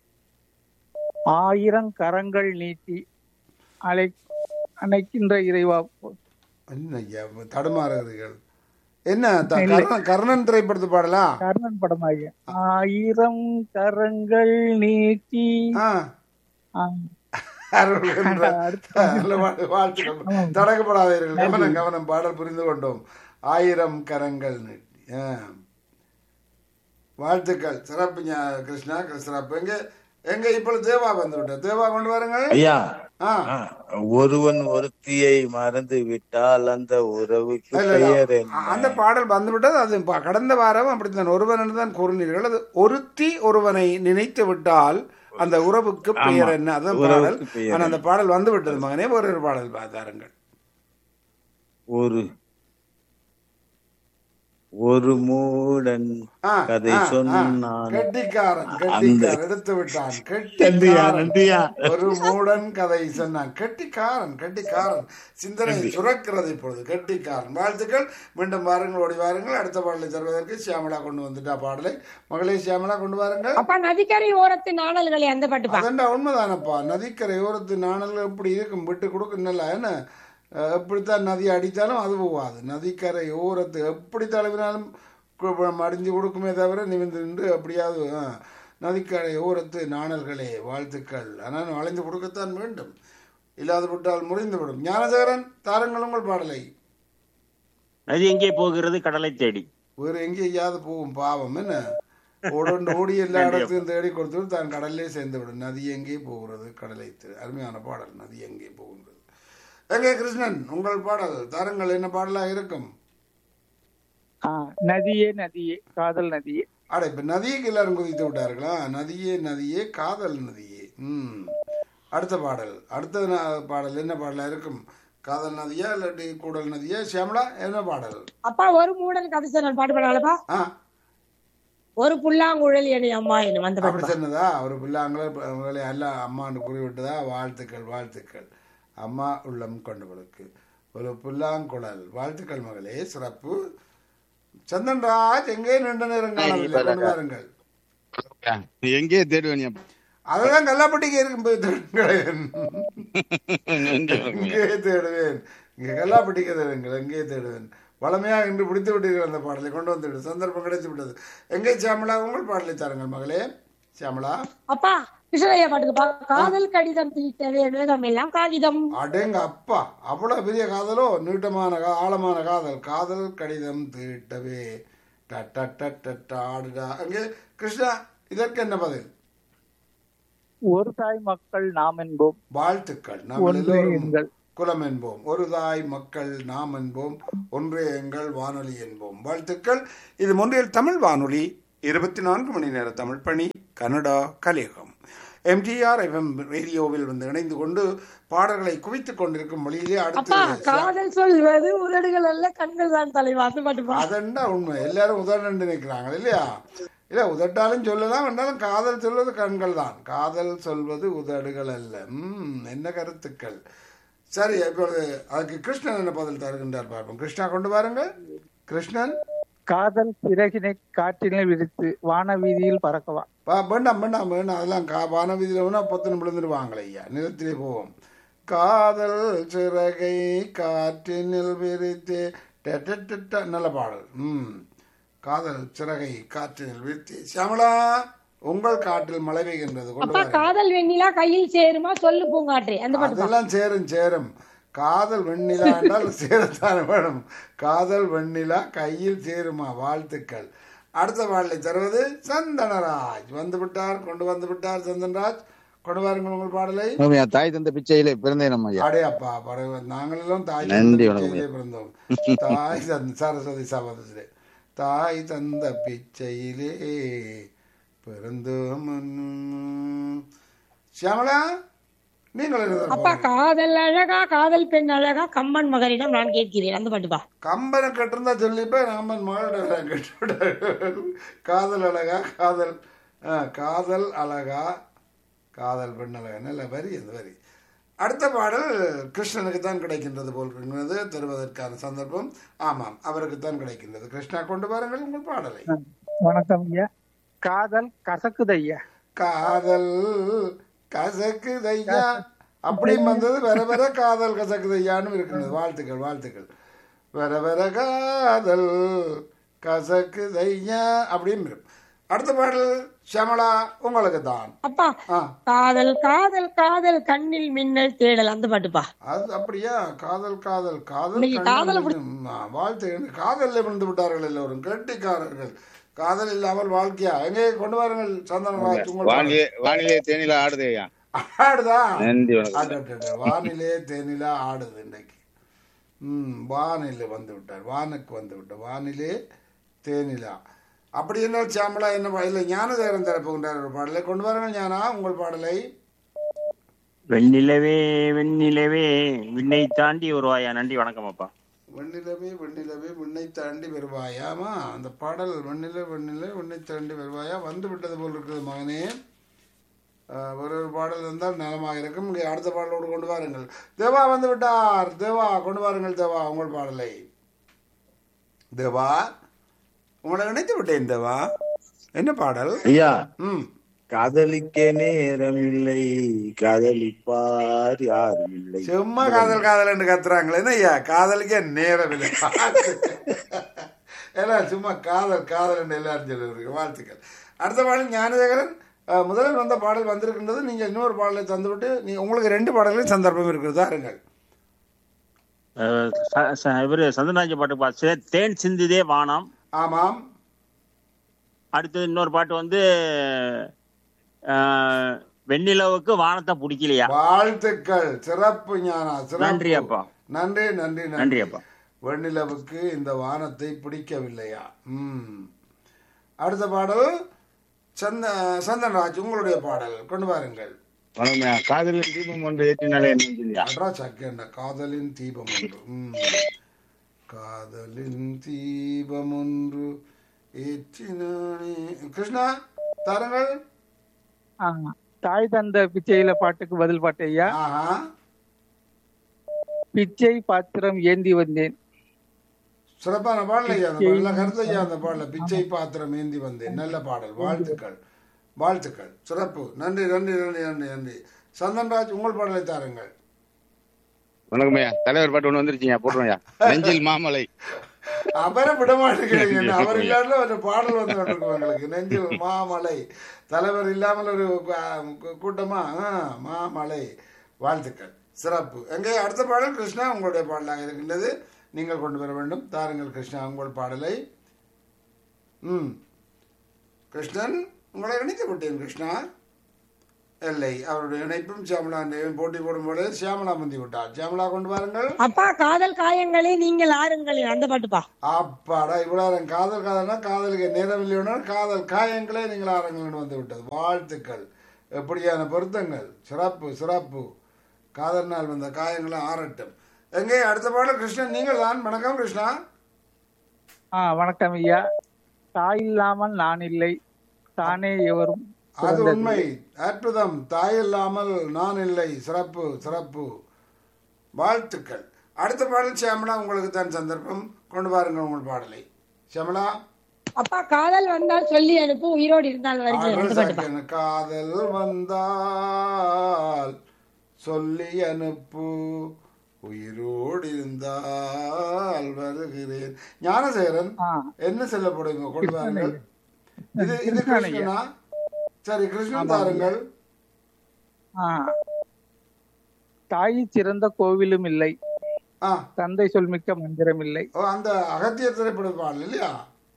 ஆயிரம் கரங்கள் நீட்டி அழை அணைக்கின்ற இறைவா என்ன ஐயா, தடுமாறுகிறீர்கள் என்ன த- கர்ணன் கர்ணன் திரைப்படத்து பாடலா கர்ணன் படமாகிய ஆயிரம் கரங்கள் நீட்டி ஆ ஆ, அருள் என்ற நல்ல பாடல். வாழ்த்துக்கள் தடக்கப்படாதீர்கள் கவனம் கவனம் பாடல் புரிந்து கொண்டோம் ஆயிரம் கரங்கள் நீட்டி ஆ. வாழ்த்துக்கள் சிறப்பு ஞா- கிருஷ்ணா சிறப்பு எங்க எங்க இப்பொழுது தேவா வந்து விட்டார் தேவா கொண்டு வாருங்கள் ஐயா ஆ ஆ, ஒருவன் ஒருத்தியை மறந்து விட்டால் அந்த உறவுக்கு இல்ல, இல்ல. பெயர் என்ன அந்த பாடல் வந்துவிட்டது அது ப- கடந்த வாரம் அப்படித்தான் ஒருவன் என்று தான் கூறினீர்கள் அது ஒருத்தி ஒருவனை நினைத்து விட்டால் அந்த உறவுக்கு பெயர் என்ன அதான் பாடல் உறவுக்கு பெயர் ஆனா அந்த பாடல் வந்து விட்டது மகனே ஒரு ஒரு பாடல் பார்த்தாருங்கள் ஒரு ஒரு மூடன் ஆ, கதை ஆ, ஆ. சொன்னான் கெட்டிக்காரன் கெட்டிக்காரன் எடுத்து விட்டான் நன்றியா கெட்டிக்காரன் நன்றியா ஒரு மூடன் கதை சொன்னான் கெட்டிக்காரன் கெட்டிக்காரன் சிந்தனை சுரக்கிறது இப்பொழுது கெட்டிக்காரன் வாழ்த்துக்கள் மீண்டும் வாருங்கள் ஓடி வாருங்கள் அடுத்த பாடலை தருவதற்கு சியாமலா கொண்டு வந்துட்டா பாடலை மகளே சியாமலா கொண்டு வாருங்கள் அப்பா நதிக்கரை ஓரத்து நாணல்களே அந்த பாட்டுப்பா அதண்டா உண்மைதானப்பா நதிக்கரை ஓரத்து நாணல்கள் எப்படி இருக்கும் விட்டு கொடுக்கணும்ல என்ன அஹ், எப்படித்தான் நதி அடித்தாலும் அது போகாது நதிக்கரை ஓரத்து எப்படி தழுவினாலும் கு- மடிஞ்சு கொடுக்குமே தவிர நிமிர்ந்து நின்று அப்படியாவது ஆ, நதிக்கரை ஓரத்து நாணல்களே வாழ்த்துக்கள் ஆனால் வளைந்து கொடுக்கத்தான் வேண்டும் இல்லாது விட்டால் முறிந்து விடும் ஞானசேகரன் தாருங்கள் உங்கள் பாடலை நதி எங்கே போகிறது கடலை தேடி வேறு எங்கேயாவது போகும் பாவம் என்ன ஓடோண்டு ஓடி எல்லா இடத்தையும் தேடி கொடுத்து தான் கடல்லே சேர்ந்து விடும் நதி எங்கே போகிறது கடலை தே- அருமையான பாடல் நதி எங்கே போகின்றது எங்கே கிருஷ்ணன் உங்கள் பாடல் தாருங்கள் என்ன பாடலாக இருக்கும் ஆ, நதியே நதியே காதல் நதியே அட இப்ப நதிக்கு எல்லாரும் குதித்து விட்டார்களா நதியே நதியே காதல் நதியே ம் அடுத்த பாடல் அடுத்த ந- பாடல் என்ன பாடலா இருக்கும் காதல் நதியா இல்லாட்டி கூடல் நதியா சியாமலா என்ன பாடல் அப்பா ஒரு மூடன் கதை சொன்னால் பாட்டு பாடாலப்பா ஆ ஒரு புல்லாங்குழல் என்னை அம்மா என்னும் அந்த அப்படி பாட்டு சொன்னதா ஒரு பிள்ளாங்களே உங்களை அல்ல அம்மான்னு குறிவிட்டதா வாழ்த்துக்கள் வாழ்த்துக்கள் அம்மா உள்ளம் கொண்டவளுக்கு ஒரு புல்லாங்குழல் வாழ்த்துக்கள் மகளே சிறப்பு சந்தன்ராஜ் எங்கே நின்ற நேரம் காணவில்லை கொண்டு வாருங்கள் எங்கே தேடுவேன் அதுதான் கல்லாப்பட்டிக்கு இருக்கும் போய் தேடுங்களேன் இங்கே தேடுவேன் இங்கே கல்லாப்பட்டிக்கு தேடுங்கள் எங்கே தேடுவேன் வளமையாக இன்று பிடித்து விட்டீர்கள் அந்த பாடலை கொண்டு வந்து விடு சந்தர்ப்பம் கிடைத்து விட்டது எங்கே சியாமலா உங்கள் பாடலை தாருங்கள் மகளே சியாமலா அப்பா கிருஷ்ணய்யா பாட்டுக்குப்பா காதல் கடிதம் தீட்டவே வேகம் எல்லாம் காகிதம் அடேங்க அப்பா அவ்வளவு பெரிய காதலோ நீட்டமான கா- ஆழமான காதல் காதல் கடிதம் தீட்டவே ட ட ட ட ட ஆடுடா அங்கே கிருஷ்ணா இதற்கு என்ன பதில் ஒரு தாய் மக்கள் நாம் என்போம் வாழ்த்துக்கள் நாங்கள் ஒன்று எல்லோரும் எங்கள் குலம் என்போம் ஒரு தாய் மக்கள் நாம் என்போம் ஒன்றே எங்கள் வானொலி என்போம் வாழ்த்துக்கள் இது மொன்றியல் தமிழ் வானொலி இருபத்தி நான்கு மணி நேர தமிழ் பணி கனடா கலியகம் எம்டிஆர் எஃப்எம் ரேடியோவில் வந்து இணைந்து கொண்டு பாடல்களை குவித்துக் கொண்டிருக்கும் மொழியிலே அப்பா அடுத்து காதல் சொல்வது உதடுகள் அல்ல கண்கள் தான் தலைவா அந்த பாட்டுப்பா அதண்டா உண்மை எல்லாரும் உதட்டு நினைக்கிறாங்க இல்லையா இல்ல உதட்டாலும் சொல்லலாம் என்றாலும் காதல் சொல்வது கண்கள் தான் காதல் சொல்வது உதடுகள் அல்ல ம் என்ன கருத்துக்கள் சரி இப்பொழுது அதுக்கு கிருஷ்ணன் என்ன பதில் தருகின்றார் பார்ப்போம் கிருஷ்ணா கொண்டு பாருங்க கிருஷ்ணன் காதல் சிறகினை காற்றினை விரித்து வான வீதியில் பறக்கவா பா வேண்டாம் வேண்டாம் வேண்டாம் அதெல்லாம் கா வானவீதியில் வேணா பொத்துன்னு விழுந்துருவாங்களே ஐயா நிலத்திலே போவோம் காதல் சிறகை காற்றினில் விரித்து டெ- டெ- டெ- டெ- நல்ல பாடல் ம் காதல் சிறகை காற்றினில் விரித்து சியாமளா உங்கள் காற்றில் மழை பெய்கின்றது கொண்டு அப்பா வாருங்கள். காதல் வெண்ணிலா கையில் சேருமா சொல்லு பூங்காற்றே அந்த பாட்டுப்பா அதெல்லாம் சேரும் சேரும் காதல் வெண்ணிலா என்றால் சேரத்தானே வேணும் காதல் வெண்ணிலா கையில் சேருமா வாழ்த்துக்கள் அடுத்த பாடலை தருவது சந்தனராஜ் வந்து விட்டார் கொண்டு வந்து விட்டார் சந்தனராஜ் கொண்டு வாருங்கள் உங்கள் பாடலை ஐயா, தாய் தந்த பிச்சையிலே பிறந்தேன் நம்ம ஐயா அடே அப்பா பரவ நாங்களெல்லாம் தாய் நன்றி, தந்த வணக்கம். பிச்சையிலே பிறந்தோம் தாய் தந்த சரஸ்வதி சபதத்திலே தாய் தந்த பிச்சையிலே பிறந்தோம் என்னும். சியாமளா நீங்கள் எழுதுகிற அப்பா பாடல். காதல் அழகா காதல் பெண் அழகா கம்பன் மகனிடம் நான் கேட்கிறேன் அந்த பாட்டுப்பா கம்பனை கட்டிருந்தா சொல்லிப்ப கம்பன் மகளிட கட்டு காதல் அழகா காதல் ஆ, காதல் அழகா காதல் பெண் அழகா நல்ல வரி அந்த வரி அடுத்த பாடல் கிருஷ்ணனுக்கு தான் கிடைக்கின்றது போல் இருக்கிறது தருவதற்கான சந்தர்ப்பம் ஆமாம் அவருக்கு தான் கிடைக்கின்றது கிருஷ்ணா கொண்டு பாருங்கள் உங்கள் பாடலை வணக்கம் ஐயா காதல் கசக்குது ஐயா காதல் கசக்குதையா அப்படியும் வந்தது வர வர காதல் கசக்குதையான்னு இருக்கிறது வாழ்த்துக்கள் வாழ்த்துக்கள் வர வர காதல் கசக்குதையா அப்படியும் இருக்கும் அடுத்த பாடல் ஷமலா உங்களுக்கு தான் அப்பா ஆ காதல் காதல் காதல் கண்ணில் மின்னல் தேடல் அந்த பாட்டுப்பா அது அப்படியா காதல் காதல் காதல் இன்னைக்கு காதலை கண்ணில் மின்னும். ஆ, வாழ்த்து காதலில் விழுந்து விட்டார்கள் எல்லோரும் கெட்டிக்காரர்கள் காதல் இல்லாமல் வாழ்க்கையா எங்கே கொண்டு வாருங்கள் சந்தனராஜ் உங்கள் பாடல். வானிலே வானிலே தேனில ஆடுது ஐயா ஆடுதா நன்றி வணக்கம் அடடட, வானிலே தேனிலா ஆடுது இன்னைக்கு ம் வானிலை வந்து விட்டார் வானுக்கு வந்து விட்டார் வானிலே தேனிலா அப்படி என்றால் சாமலா என்ன பா- இல்லை ஞானதேவன் தரப்புகின்றார் ஒரு பாடலை கொண்டு வாருங்கள் ஞானா உங்கள் பாடலை வெண்ணிலவே வெண்ணிலவே விண்ணை தாண்டி வருவாயா நன்றி வணக்கம் அப்பா வெண்ணிலவே வெண்ணிலவே விண்ணை தாண்டி வருவாயாமா அந்த பாடல் வெண்ணில வெண்ணில விண்ணை தாண்டி வருவாயா வந்து விட்டது போல் இருக்குது மகனே ஆஹ், ஒரு ஒரு பாடல் இருந்தால் நலமாக இருக்கும் இங்கே அடுத்த பாடலோடு கொண்டு வாருங்கள் தேவா வந்து விட்டார் தேவா கொண்டு வாருங்கள் தேவா உங்கள் பாடலை தேவா உங்களை நினைத்து விட்டேன் தேவா என்ன பாடல் ஐயா ம் காதலிக்க நேரம் இல்லை காதலிப்பார் யாரும் இல்லை சும்மா காதல் காதல் என்று கத்துறாங்களே என்ன ஐயா காதலுக்கே நேரம் இல்லை எல்லாம் சும்மா காதல் காதல் என்று எல்லாரும் சொல்லுறீங்க வாழ்த்துக்கள் அடுத்த பாடல் ஞானதேகரன் அஹ், முதலில் வந்த பாடல் வந்திருக்கின்றது நீங்கள் இன்னொரு பாடலை தந்துவிட்டு நீ உங்களுக்கு ரெண்டு பாடல்களும் சந்தர்ப்பம் இருக்கிறதா இருங்கள் அஹ் ச- ச- இவரு சந்தனராஜ பாட்டுப்பா சே- தேன் சிந்துதே வானம் ஆமாம் அடுத்தது இன்னொரு பாட்டு வந்து அஹ், வெண்ணிலவுக்கு வானத்தை பிடிக்கலையா வாழ்த்துக்கள் சிறப்பு ஞானா சிறப்பு நன்றி அப்பா. நன்றி நன்றி நன்றி அப்பா. வெண்ணிலவுக்கு இந்த வானத்தை பிடிக்கவில்லையா ம் அடுத்த பாடல் சந்த சந்தன்ராஜ் உங்களுடைய பாடல் கொண்டு வாருங்கள் வணக்கம் ஐயா. காதலின் தீபம் ஒன்று ஏற்றினாலே என்ன சொல்லியா அட்ரா சக்கேண்ட காதலின் தீபம் ஒன்று ம். காதலின் தீபம் ஒன்று ஏற்றினானே கிருஷ்ணா தாருங்கள் ஆ, தாய் தந்த பிச்சையில பாட்டுக்கு பதில் பாட்டு ஐயா ஆஹா பிச்சை பாத்திரம் ஏந்தி வந்தேன் சிறப்பான பாடல் ஐயா அந்த பாடல கருத்து ஐயா அந்த பாடல பிச்சை பாத்திரம் ஏந்தி வந்தேன் நல்ல பாடல் வாழ்த்துக்கள் வாழ்த்துக்கள் சிறப்பு நன்றி நன்றி நன்றி நன்றி நன்றி சந்தன்ராஜ் உங்கள் பாடலை தாருங்கள் வணக்கம் ஐயா தலைவர் பாட்டு ஒண்ணு வந்துருச்சுங்க போட்டுருவோம் ஐயா நெஞ்சில் மாமலை அவரை விட மாட்டேங்கிறீங்க அவர் இல்லாத ஒரு பாடல் வந்து கொண்டிருக்கும் எங்களுக்கு நெஞ்சில் மாமலை தலைவர் இல்லாமல் ஒரு கூ- கூட்டமா ஆ, மாமலை வாழ்த்துக்கள் சிறப்பு எங்கே அடுத்த பாடல் கிருஷ்ணா உங்களுடைய பாடலாக இருக்கின்றது நீங்கள் கொண்டு வர வேண்டும் தாருங்கள் கிருஷ்ணா உங்கள் பாடலை ம் கிருஷ்ணன் உங்களை இணைத்து விட்டேன் கிருஷ்ணா இல்லை அவருடைய இணைப்பும் சியாமலா போட்டி போடும்போது சியாமலா முந்தி விட்டார் சியாமலா கொண்டு வாருங்கள் அப்பா காதல் காயங்களே நீங்கள் ஆறுங்கள் அந்த பாட்டுப்பா அப்பாடா இவ்வளவு நேரம் காதல் காதல்னா காதலுக்கு நேரம் இல்லையோனா காதல் காயங்களே நீங்கள் ஆரங்கள் வந்து விட்டது வாழ்த்துக்கள் எப்படியான பொருத்தங்கள் சிறப்பு சிறப்பு காதல் நாள் வந்த காயங்களும் ஆறட்டும் எங்கே அடுத்த பாடல் கிருஷ்ணன் நீங்கள் தான் வணக்கம் கிருஷ்ணா ஆ வணக்கம் ஐயா தாய் இல்லாமல் நான் இல்லை தானே எவரும் அது சிறந்தது. உண்மை அற்புதம் தாய் இல்லாமல் நான் இல்லை சிறப்பு சிறப்பு வாழ்த்துக்கள் அடுத்த பாடல் சியாமலா உங்களுக்கு தான் சந்தர்ப்பம் கொண்டு பாருங்கள் உங்கள் பாடலை சியாமலா அப்பா காதல் வந்தால் சொல்லி அனுப்பு உயிரோடு இருந்தால் வருகிறேன் அந்த பாட்டுப்பா அரசகன் காதல் வந்தால் சொல்லி அனுப்பு உயிரோடு இருந்தால் வருகிறேன் ஞானசேகரன் ஆ என்ன செல்ல போடுங்க கொண்டு வாருங்கள் இது இது கிருஷ்ணன் ஐயா. கிருஷ்ணனா சரி கிருஷ்ணன் தாருங்கள் ஆ தாய் சிறந்த கோவிலும் இல்லை ஆ தந்தை சொல்மிக்க மந்திரம் இல்லை ஓ, அந்த அகத்திய திரைப்பட பாடல் இல்லையா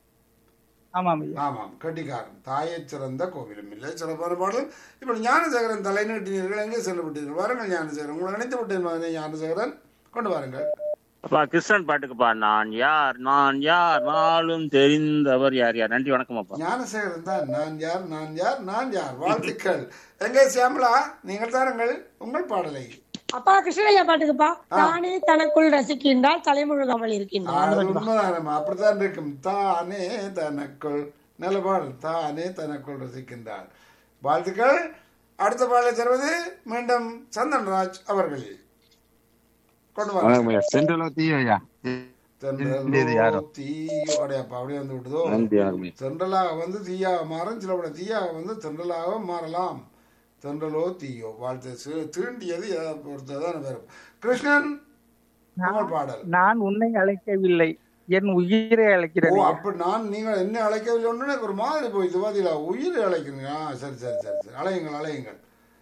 ஆமாம் ஐயா ஆமாம் கட்டிக்காரன் தாயை சிறந்த கோவிலும் இல்லை சிறப்பான பாடல் இப்போ ஞானசேகரன் தலை நீட்டினீர்கள் எங்கே சென்று விட்டீர்கள் வாருங்கள் ஞானசேகரன் உங்களை நினைத்து விட்டேன் மகனே ஞானசேகரன் கொண்டு வாருங்கள் அப்பா கிருஷ்ணன் பாட்டுக்குப்பா நான் யார் நான் யார் நாளும் தெரிந்தவர் யார் யார் நன்றி வணக்கம் அப்பா ஞானசேகரன் தான் நான் யார் நான் யார் நான் யார் வாழ்த்துக்கள் எங்கே சியாமலா நீங்கள் தாருங்கள் உங்கள் பாடலை அப்பா கிருஷ்ணய்யா பாட்டுக்குப்பா தானே தனக்குள் ரசிக்கின்றால் தலைமுழுகாமல் இருக்கின்றான் அந்த அது பாட்டுப்பா உண்மைதானம்மா அப்படித்தான் இருக்கும் தானே தனக்குள் நல்ல பாடல் தானே தனக்குள் ரசிக்கின்றார் வாழ்த்துக்கள் அடுத்த பாடலை தருவது மீண்டும் சந்தன்ராஜ் அவர்கள் கொண்டு வாங்க வணக்கம் ஐயா சென்ட்ரலோ தீயோ ஐயா இது யாரோ? தீயோ அடையாப்பா அப்படியே வந்து விடுதோ நன்றி வணக்கம் ஐயா தென்றலாக வந்து தீயாக மாறும் சில பட தீயாக வந்து தென்றலாக மாறலாம் தென்றலோ தீயோ வாழ்த்து சி- தீண்டியது எதை பொறுத்ததான் வரும் கிருஷ்ணன் உங்கள் பாடல் நான் உன்னை அழைக்கவில்லை என் உயிரை ஓ அழைக்கிறேன் ஐயா. அப்ப நான் நீங்கள் என்ன அழைக்கவில்லை ஒன்று எனக்கு ஒரு மாதிரி போயிடுது பாத்தீங்களா உயிரை அழைக்கிறீங்க ஆ சரி சரி சரி சரி அழையுங்கள் அழையுங்கள்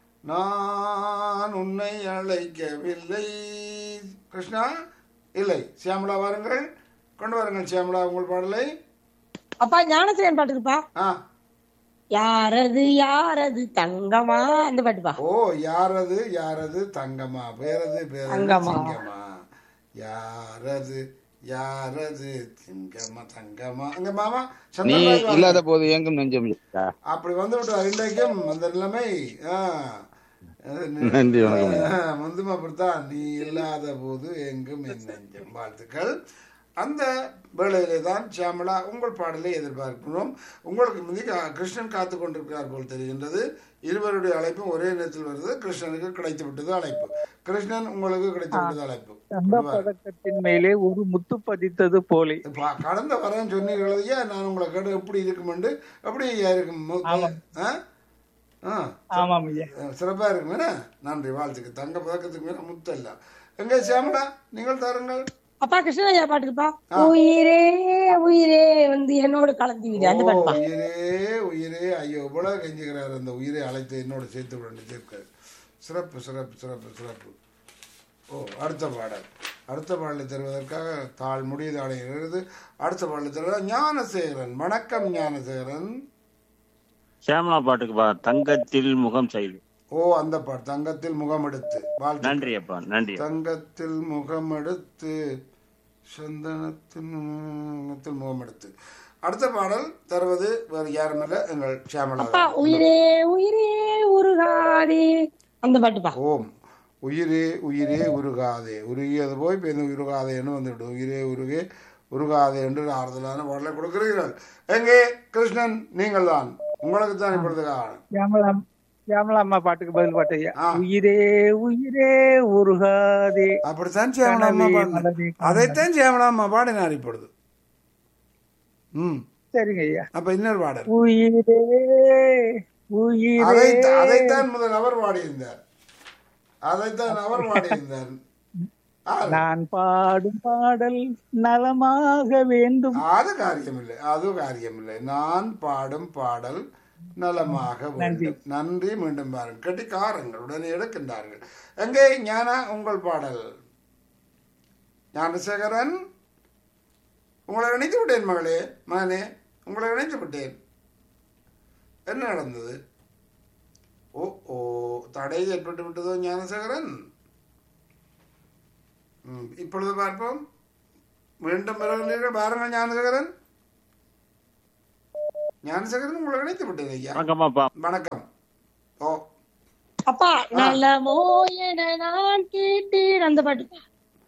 நான் உன்னை அழைக்கவில்லை கிருஷ்ணா இல்லை சியாமலா வாருங்கள் கொண்டு வாருங்கள் சியாமலா உங்கள் பாடலை அப்பா ஞானசேகரன் பாட்டுக்குப்பா ஆ யாரது யாரது தங்கமா அந்த பாட்டுப்பா ஓ யாரது யாரது தங்கம்மா பேரது பேரது தங்கம்மா. சிங்கம்மா யாரது யாரது திங்கம்மா தங்கம்மா அங்க மாமா நீ சந்திரபாபு வாருங்கள். இல்லாத போது எங்கும் நெஞ்சம் ஐயா. அப்படி வந்து விட்டார் இன்றைக்கும் அந்த நிலைமை ஆ. அது நி- நன்றி வணக்கம் ஐயா. ஆ, முந்தும் அப்படித்தான் நீ இல்லாத போது எங்கும் என் நெஞ்சம் வாழ்த்துக்கள் அந்த வேளையிலே தான் சியாமலா உங்கள் பாடலை எதிர்பார்க்கிறோம் உங்களுக்கு முந்தி கா- கிருஷ்ணன் காத்து கொண்டிருக்கிறார் போல் தெரிகின்றது இருவருடைய அழைப்பும் ஒரே நேரத்தில் வருது கிருஷ்ணனுக்கு கிடைத்து விட்டது அழைப்பு கிருஷ்ணன் உங்களுக்கு கிடைத்து விட்டது அழைப்பு தங்க பதக்கத்தின் மேலே ஒரு முத்து பதித்தது போலே இப்ப கடந்த வாரம் சொன்னீர்கள் ஐயா நான் உங்களை கேட்டு எப்படி இருக்குமெண்டு எப்படி ஐயா இருக்கும் மு- ஆ? ஆ ஆமாம் ஐயா சிறப்பா இருக்கும் என்ன நன்றி வாழ்த்துக்கு தங்க பதக்கத்துக்கு மேல முத்தல்ல எங்க சியாமலா நீங்கள் தாருங்கள் அப்பா கிருஷ்ணய்யா பாட்டுக்குப்பா உயிரே உயிரே வந்து என்னோடு கலந்து விடு அந்த ஓ, பாட்டுப்பா உயிரே உயிரே ஐயோ இவ்வளவு கெஞ்சுகிறார் அந்த உயிரை அழைத்து என்னோட சேர்த்து விட சேர்க்க சிறப்பு சிறப்பு சிறப்பு சிறப்பு ஓ அடுத்த பாடல் அடுத்த பாடலை தருவதற்காக தாழ் முடியுது அடைகிறது அடுத்த பாடலை தருவதா ஞானசேகரன் வணக்கம் ஞானசேகரன் சியாமலா பாட்டுக்குப்பா தங்கத்தில் முகம் செய்து ஓ அந்த பாட்டு தங்கத்தில் முகமெடுத்து வாழ்த்து நன்றி அப்பா நன்றி தங்கத்தில் முகமெடுத்து சந்தனத்தில் முகத்தில் முகமெடுத்து அடுத்த பாடல் தருவது வேறு யாரும் இல்லை எங்கள் சியாமலா அப்பா உயிரே உயிரே உருகாதே அந்த பாட்டுப்பா ஓம் உயிரே உயிரே உருகாதே உருகியது போய் இப்போ இந்த உருகாதேன்னு வந்துவிடு உயிரே உருகே உருகாதே என்று ஆறுதலான பாடலை கொடுக்கிறீர்கள் எங்கே கிருஷ்ணன் நீங்கள் தான் உங்களுக்கு தான் இப்பொழுது காரணம் சியாமலா சியாமலா அம்மா பாட்டுக்கு பதில் பாட்டு ஐயா ஆ. உயிரே உயிரே உருகாதே அப்படித்தான் சியாமலாம்மா கனவே பாடினார் மனதே அதைத்தான் சியாமலாம்மா பாடினார் இப்பொழுது ம் சரிங்க ஐயா அப்ப இன்னொரு பாடல் உயிரே உயிரே அதை அதைத்தான் முதல் அவர் பாடியிருந்தார் அதைத்தான் அவர் பாடியிருந்தார் ஆர்? நான் பாடும் பாடல் நலமாக வேண்டும் அது காரியமில்லை அது காரியமில்லை நான் பாடும் பாடல் நலமாக வேண்டும் நன்றி மீண்டும் பாருங்கள் கெட்டிக்காரங்கள் உடனே எடுக்கின்றார்கள் எங்கே ஞானா உங்கள் பாடல் ஞானசேகரன் உங்களை இணைத்து விட்டேன் மகளே மகனே உங்களை இணைத்து விட்டேன் என்ன நடந்தது ஓ ஓ தடை ஏற்பட்டு விட்டதோ ஞானசேகரன் ம், இப்பொழுது பார்ப்போம் மீண்டும் வருகிறீர்கள் பாருங்கள் ஞானசேகரன் ஞானசேகரன் உங்களை இணைத்து விட்டது ஐயா வணக்கம்மாப்பா வணக்கம் ஓ அப்பா நல்லமோ என நான் கேட்டேன் அந்த பாட்டு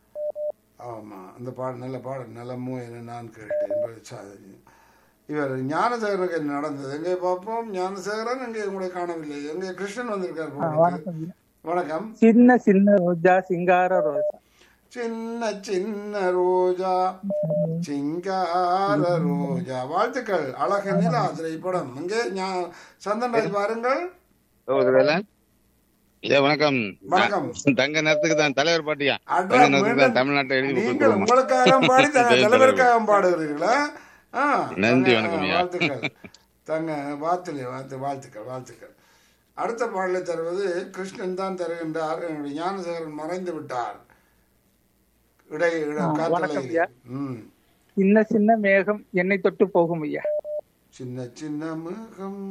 ஆமா அந்த பாடல் நல்ல பாடல் நலமோ என நான் கேட்டேன் என்பது சாதனை. இவர் ஞானசேகரனுக்கு என்ன நடந்தது எங்கே பார்ப்போம் ஞானசேகரன் எங்கே உங்களை காணவில்லை எங்கே கிருஷ்ணன் வந்திருக்கார் போல இருக்கு. வணக்கம் ஐயா. வணக்கம் சின்ன சின்ன ரோஜா சிங்கார ரோஜா சின்ன சின்ன ரோஜா சிங்கார ரோஜா வாழ்த்துக்கள் அழக நிலா திரைப்படம் இங்கே ஞா- சந்தன்ராஜ் பாருங்கள் ஒருவேளை ஐயா வணக்கம் வணக்கம். தங்க நேரத்துக்கு தான் தலைவர் பாட்டியா அட்ரா, தங்க நேரத்துக்கு மீண்டும் தான் தமிழ்நாட்டை எழுதி நீங்கள் கொடுத்துருவோம் உங்களுக்காக பாடி தங்க தலைவருக்காக பாடுகிறீர்களா ஆ, நன்றி, தங்க, வணக்கம் ஐயா. வாழ்த்துக்கள் தங்க வாழ்த்துலே வாழ்த்து வாழ்த்துக்கள் வாழ்த்துக்கள் அடுத்த பாடலை தருவது கிருஷ்ணன் தான் தருகின்றார் என்னுடைய ஞானசேகரன் மறைந்து விட்டார் இடை இட வணக்கம் காற்றலை ஐயா. ம் சின்ன சின்ன மேகம் என்னை தொட்டு போகும் ஐயா சின்ன சின்ன மிருகம்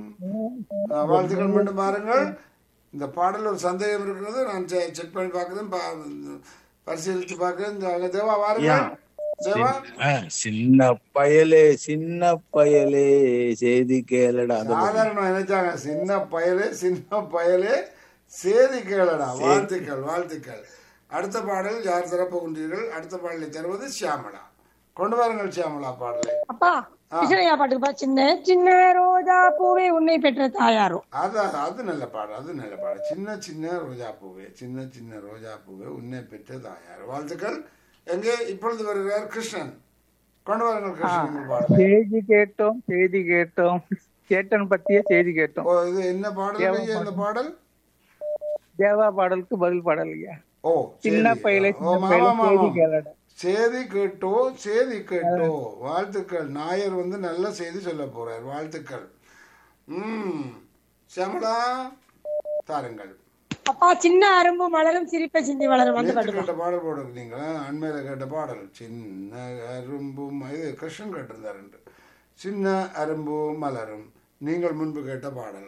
ஆ, வாழ்த்துக்கள் மீண்டும் பாருங்கள் இந்த பாடல் ஒரு சந்தேகம் இருக்கிறது நான் செக் பண்ணி பார்க்குறேன் பா- பரிசீலித்து பார்க்கிறேன் இந்த தேவா வாருங்க தேவா ஆ, சின்ன பயலே சின்ன பயலே செய்தி கேளடா அந்த பாட்டு. சாதாரண நினைச்சாங்க சின்ன பயலே சின்ன பயலே சேதி கேளடா வாழ்த்துக்கள் வாழ்த்துக்கள் அடுத்த பாடல் யார் தரப்போகின்றீர்கள் அடுத்த பாடலை தருவது சியாமளா கொண்டு வாருங்கள் சியாமளா பாடலை அப்பா கிருஷ்ணய்யா பாட்டுக்குப்பா சின்ன சின்ன ரோஜா பூவே உன்னை பெற்ற தாயாரோ அது அது- அது நல்ல பாடல் அது நல்ல பாடல் சின்ன சின்ன ரோஜா பூவே சின்ன சின்ன ரோஜா பூவே உன்னை பெற்ற தாயார் வாழ்த்துக்கள் எங்கே இப்பொழுது வருகிறார் கிருஷ்ணன் கொண்டு வாருங்கள் கிருஷ்ணன் உங்கள் பாடலை செய்தி கேட்டோம் செய்தி கேட்டோம் சேட்டன் பத்திய செய்தி கேட்டோம் ஓ இது என்ன பாடல் ஐயா, இந்த பாடல் தேவா பாடலுக்கு பதில் பாடல் ஐயா ஓ சின்ன சரி. பையலே ஓ, சின்ன ஆமா, பையலே ஆமா, செய்தி ஆமா. கேளடா செய்தி கேட்டோ செய்தி கேட்டோ வாழ்த்துக்கள் நாயர் வந்து நல்ல செய்தி சொல்ல போறார் வாழ்த்துக்கள் ம் சியாமளா தாருங்கள் அப்பா சின்ன அரும்பு மலரும் சிரிப்பை சிந்தி வளரும் அந்த நேற்று பாட்டு கேட்ட பாடல் போடுறீங்களா அண்மையில கேட்ட பாடல் சின்ன அரும்பும் இது கிருஷ்ணன் கேட்டிருந்தாரு சின்ன அரும்பு மலரும் நீங்கள் முன்பு கேட்ட பாடல்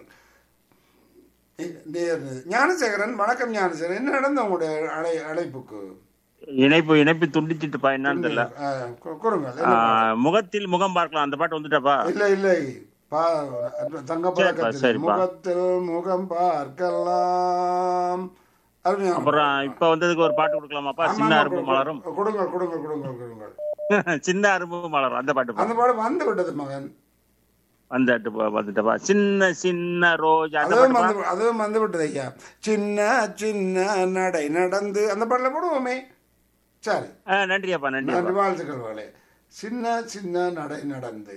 இ- நேர் ஞானசேகரன் வணக்கம் ஞானசேகரன் என்ன நடந்த உங்களுடைய அழை அழைப்புக்கு இணைப்பு இணைப்பு துண்டிச்சிட்டுப்பா என்னன்னு தெரியல ஆ, கு- கூறுங்கள் ஆ, முகத்தில் முகம் பார்க்கலாம் அந்த பாட்டு வந்துட்டாப்பா இல்லை இல்லை பா தங்க சரிப்பா, பழக்கத்தில் சரிப்பா. முகத்தில் முகம் பார்க்கலாம் அருமையான அப்புறம் இப்ப வந்ததுக்கு ஒரு பாட்டு கொடுக்கலாமாப்பா ஆமா, சின்ன ஆமா, அரும்பு கொடு- மலரும் கொடுங்கள் கொடுங்கள் கொடுங்கள் கொடுங்கள் சின்ன அரும்பு மலரும் அந்த பாட்டு அந்த பாடம் வந்து விட்டது மகன் வந்துட்டு வந்துட்டப்பா சின்ன சின்ன ரோஜா அந்த அதுவும் பாட்டுப்பா வந்து அதுவும் வந்து விட்டது ஐயா சின்ன சின்ன நடை நடந்து அந்த பாடல போடுவோமே சரி ஆ, நன்றியாப்பா நன்றியாப்பா நன்றி வாழ்த்துக்கள் மகளே சின்ன சின்ன நடை நடந்து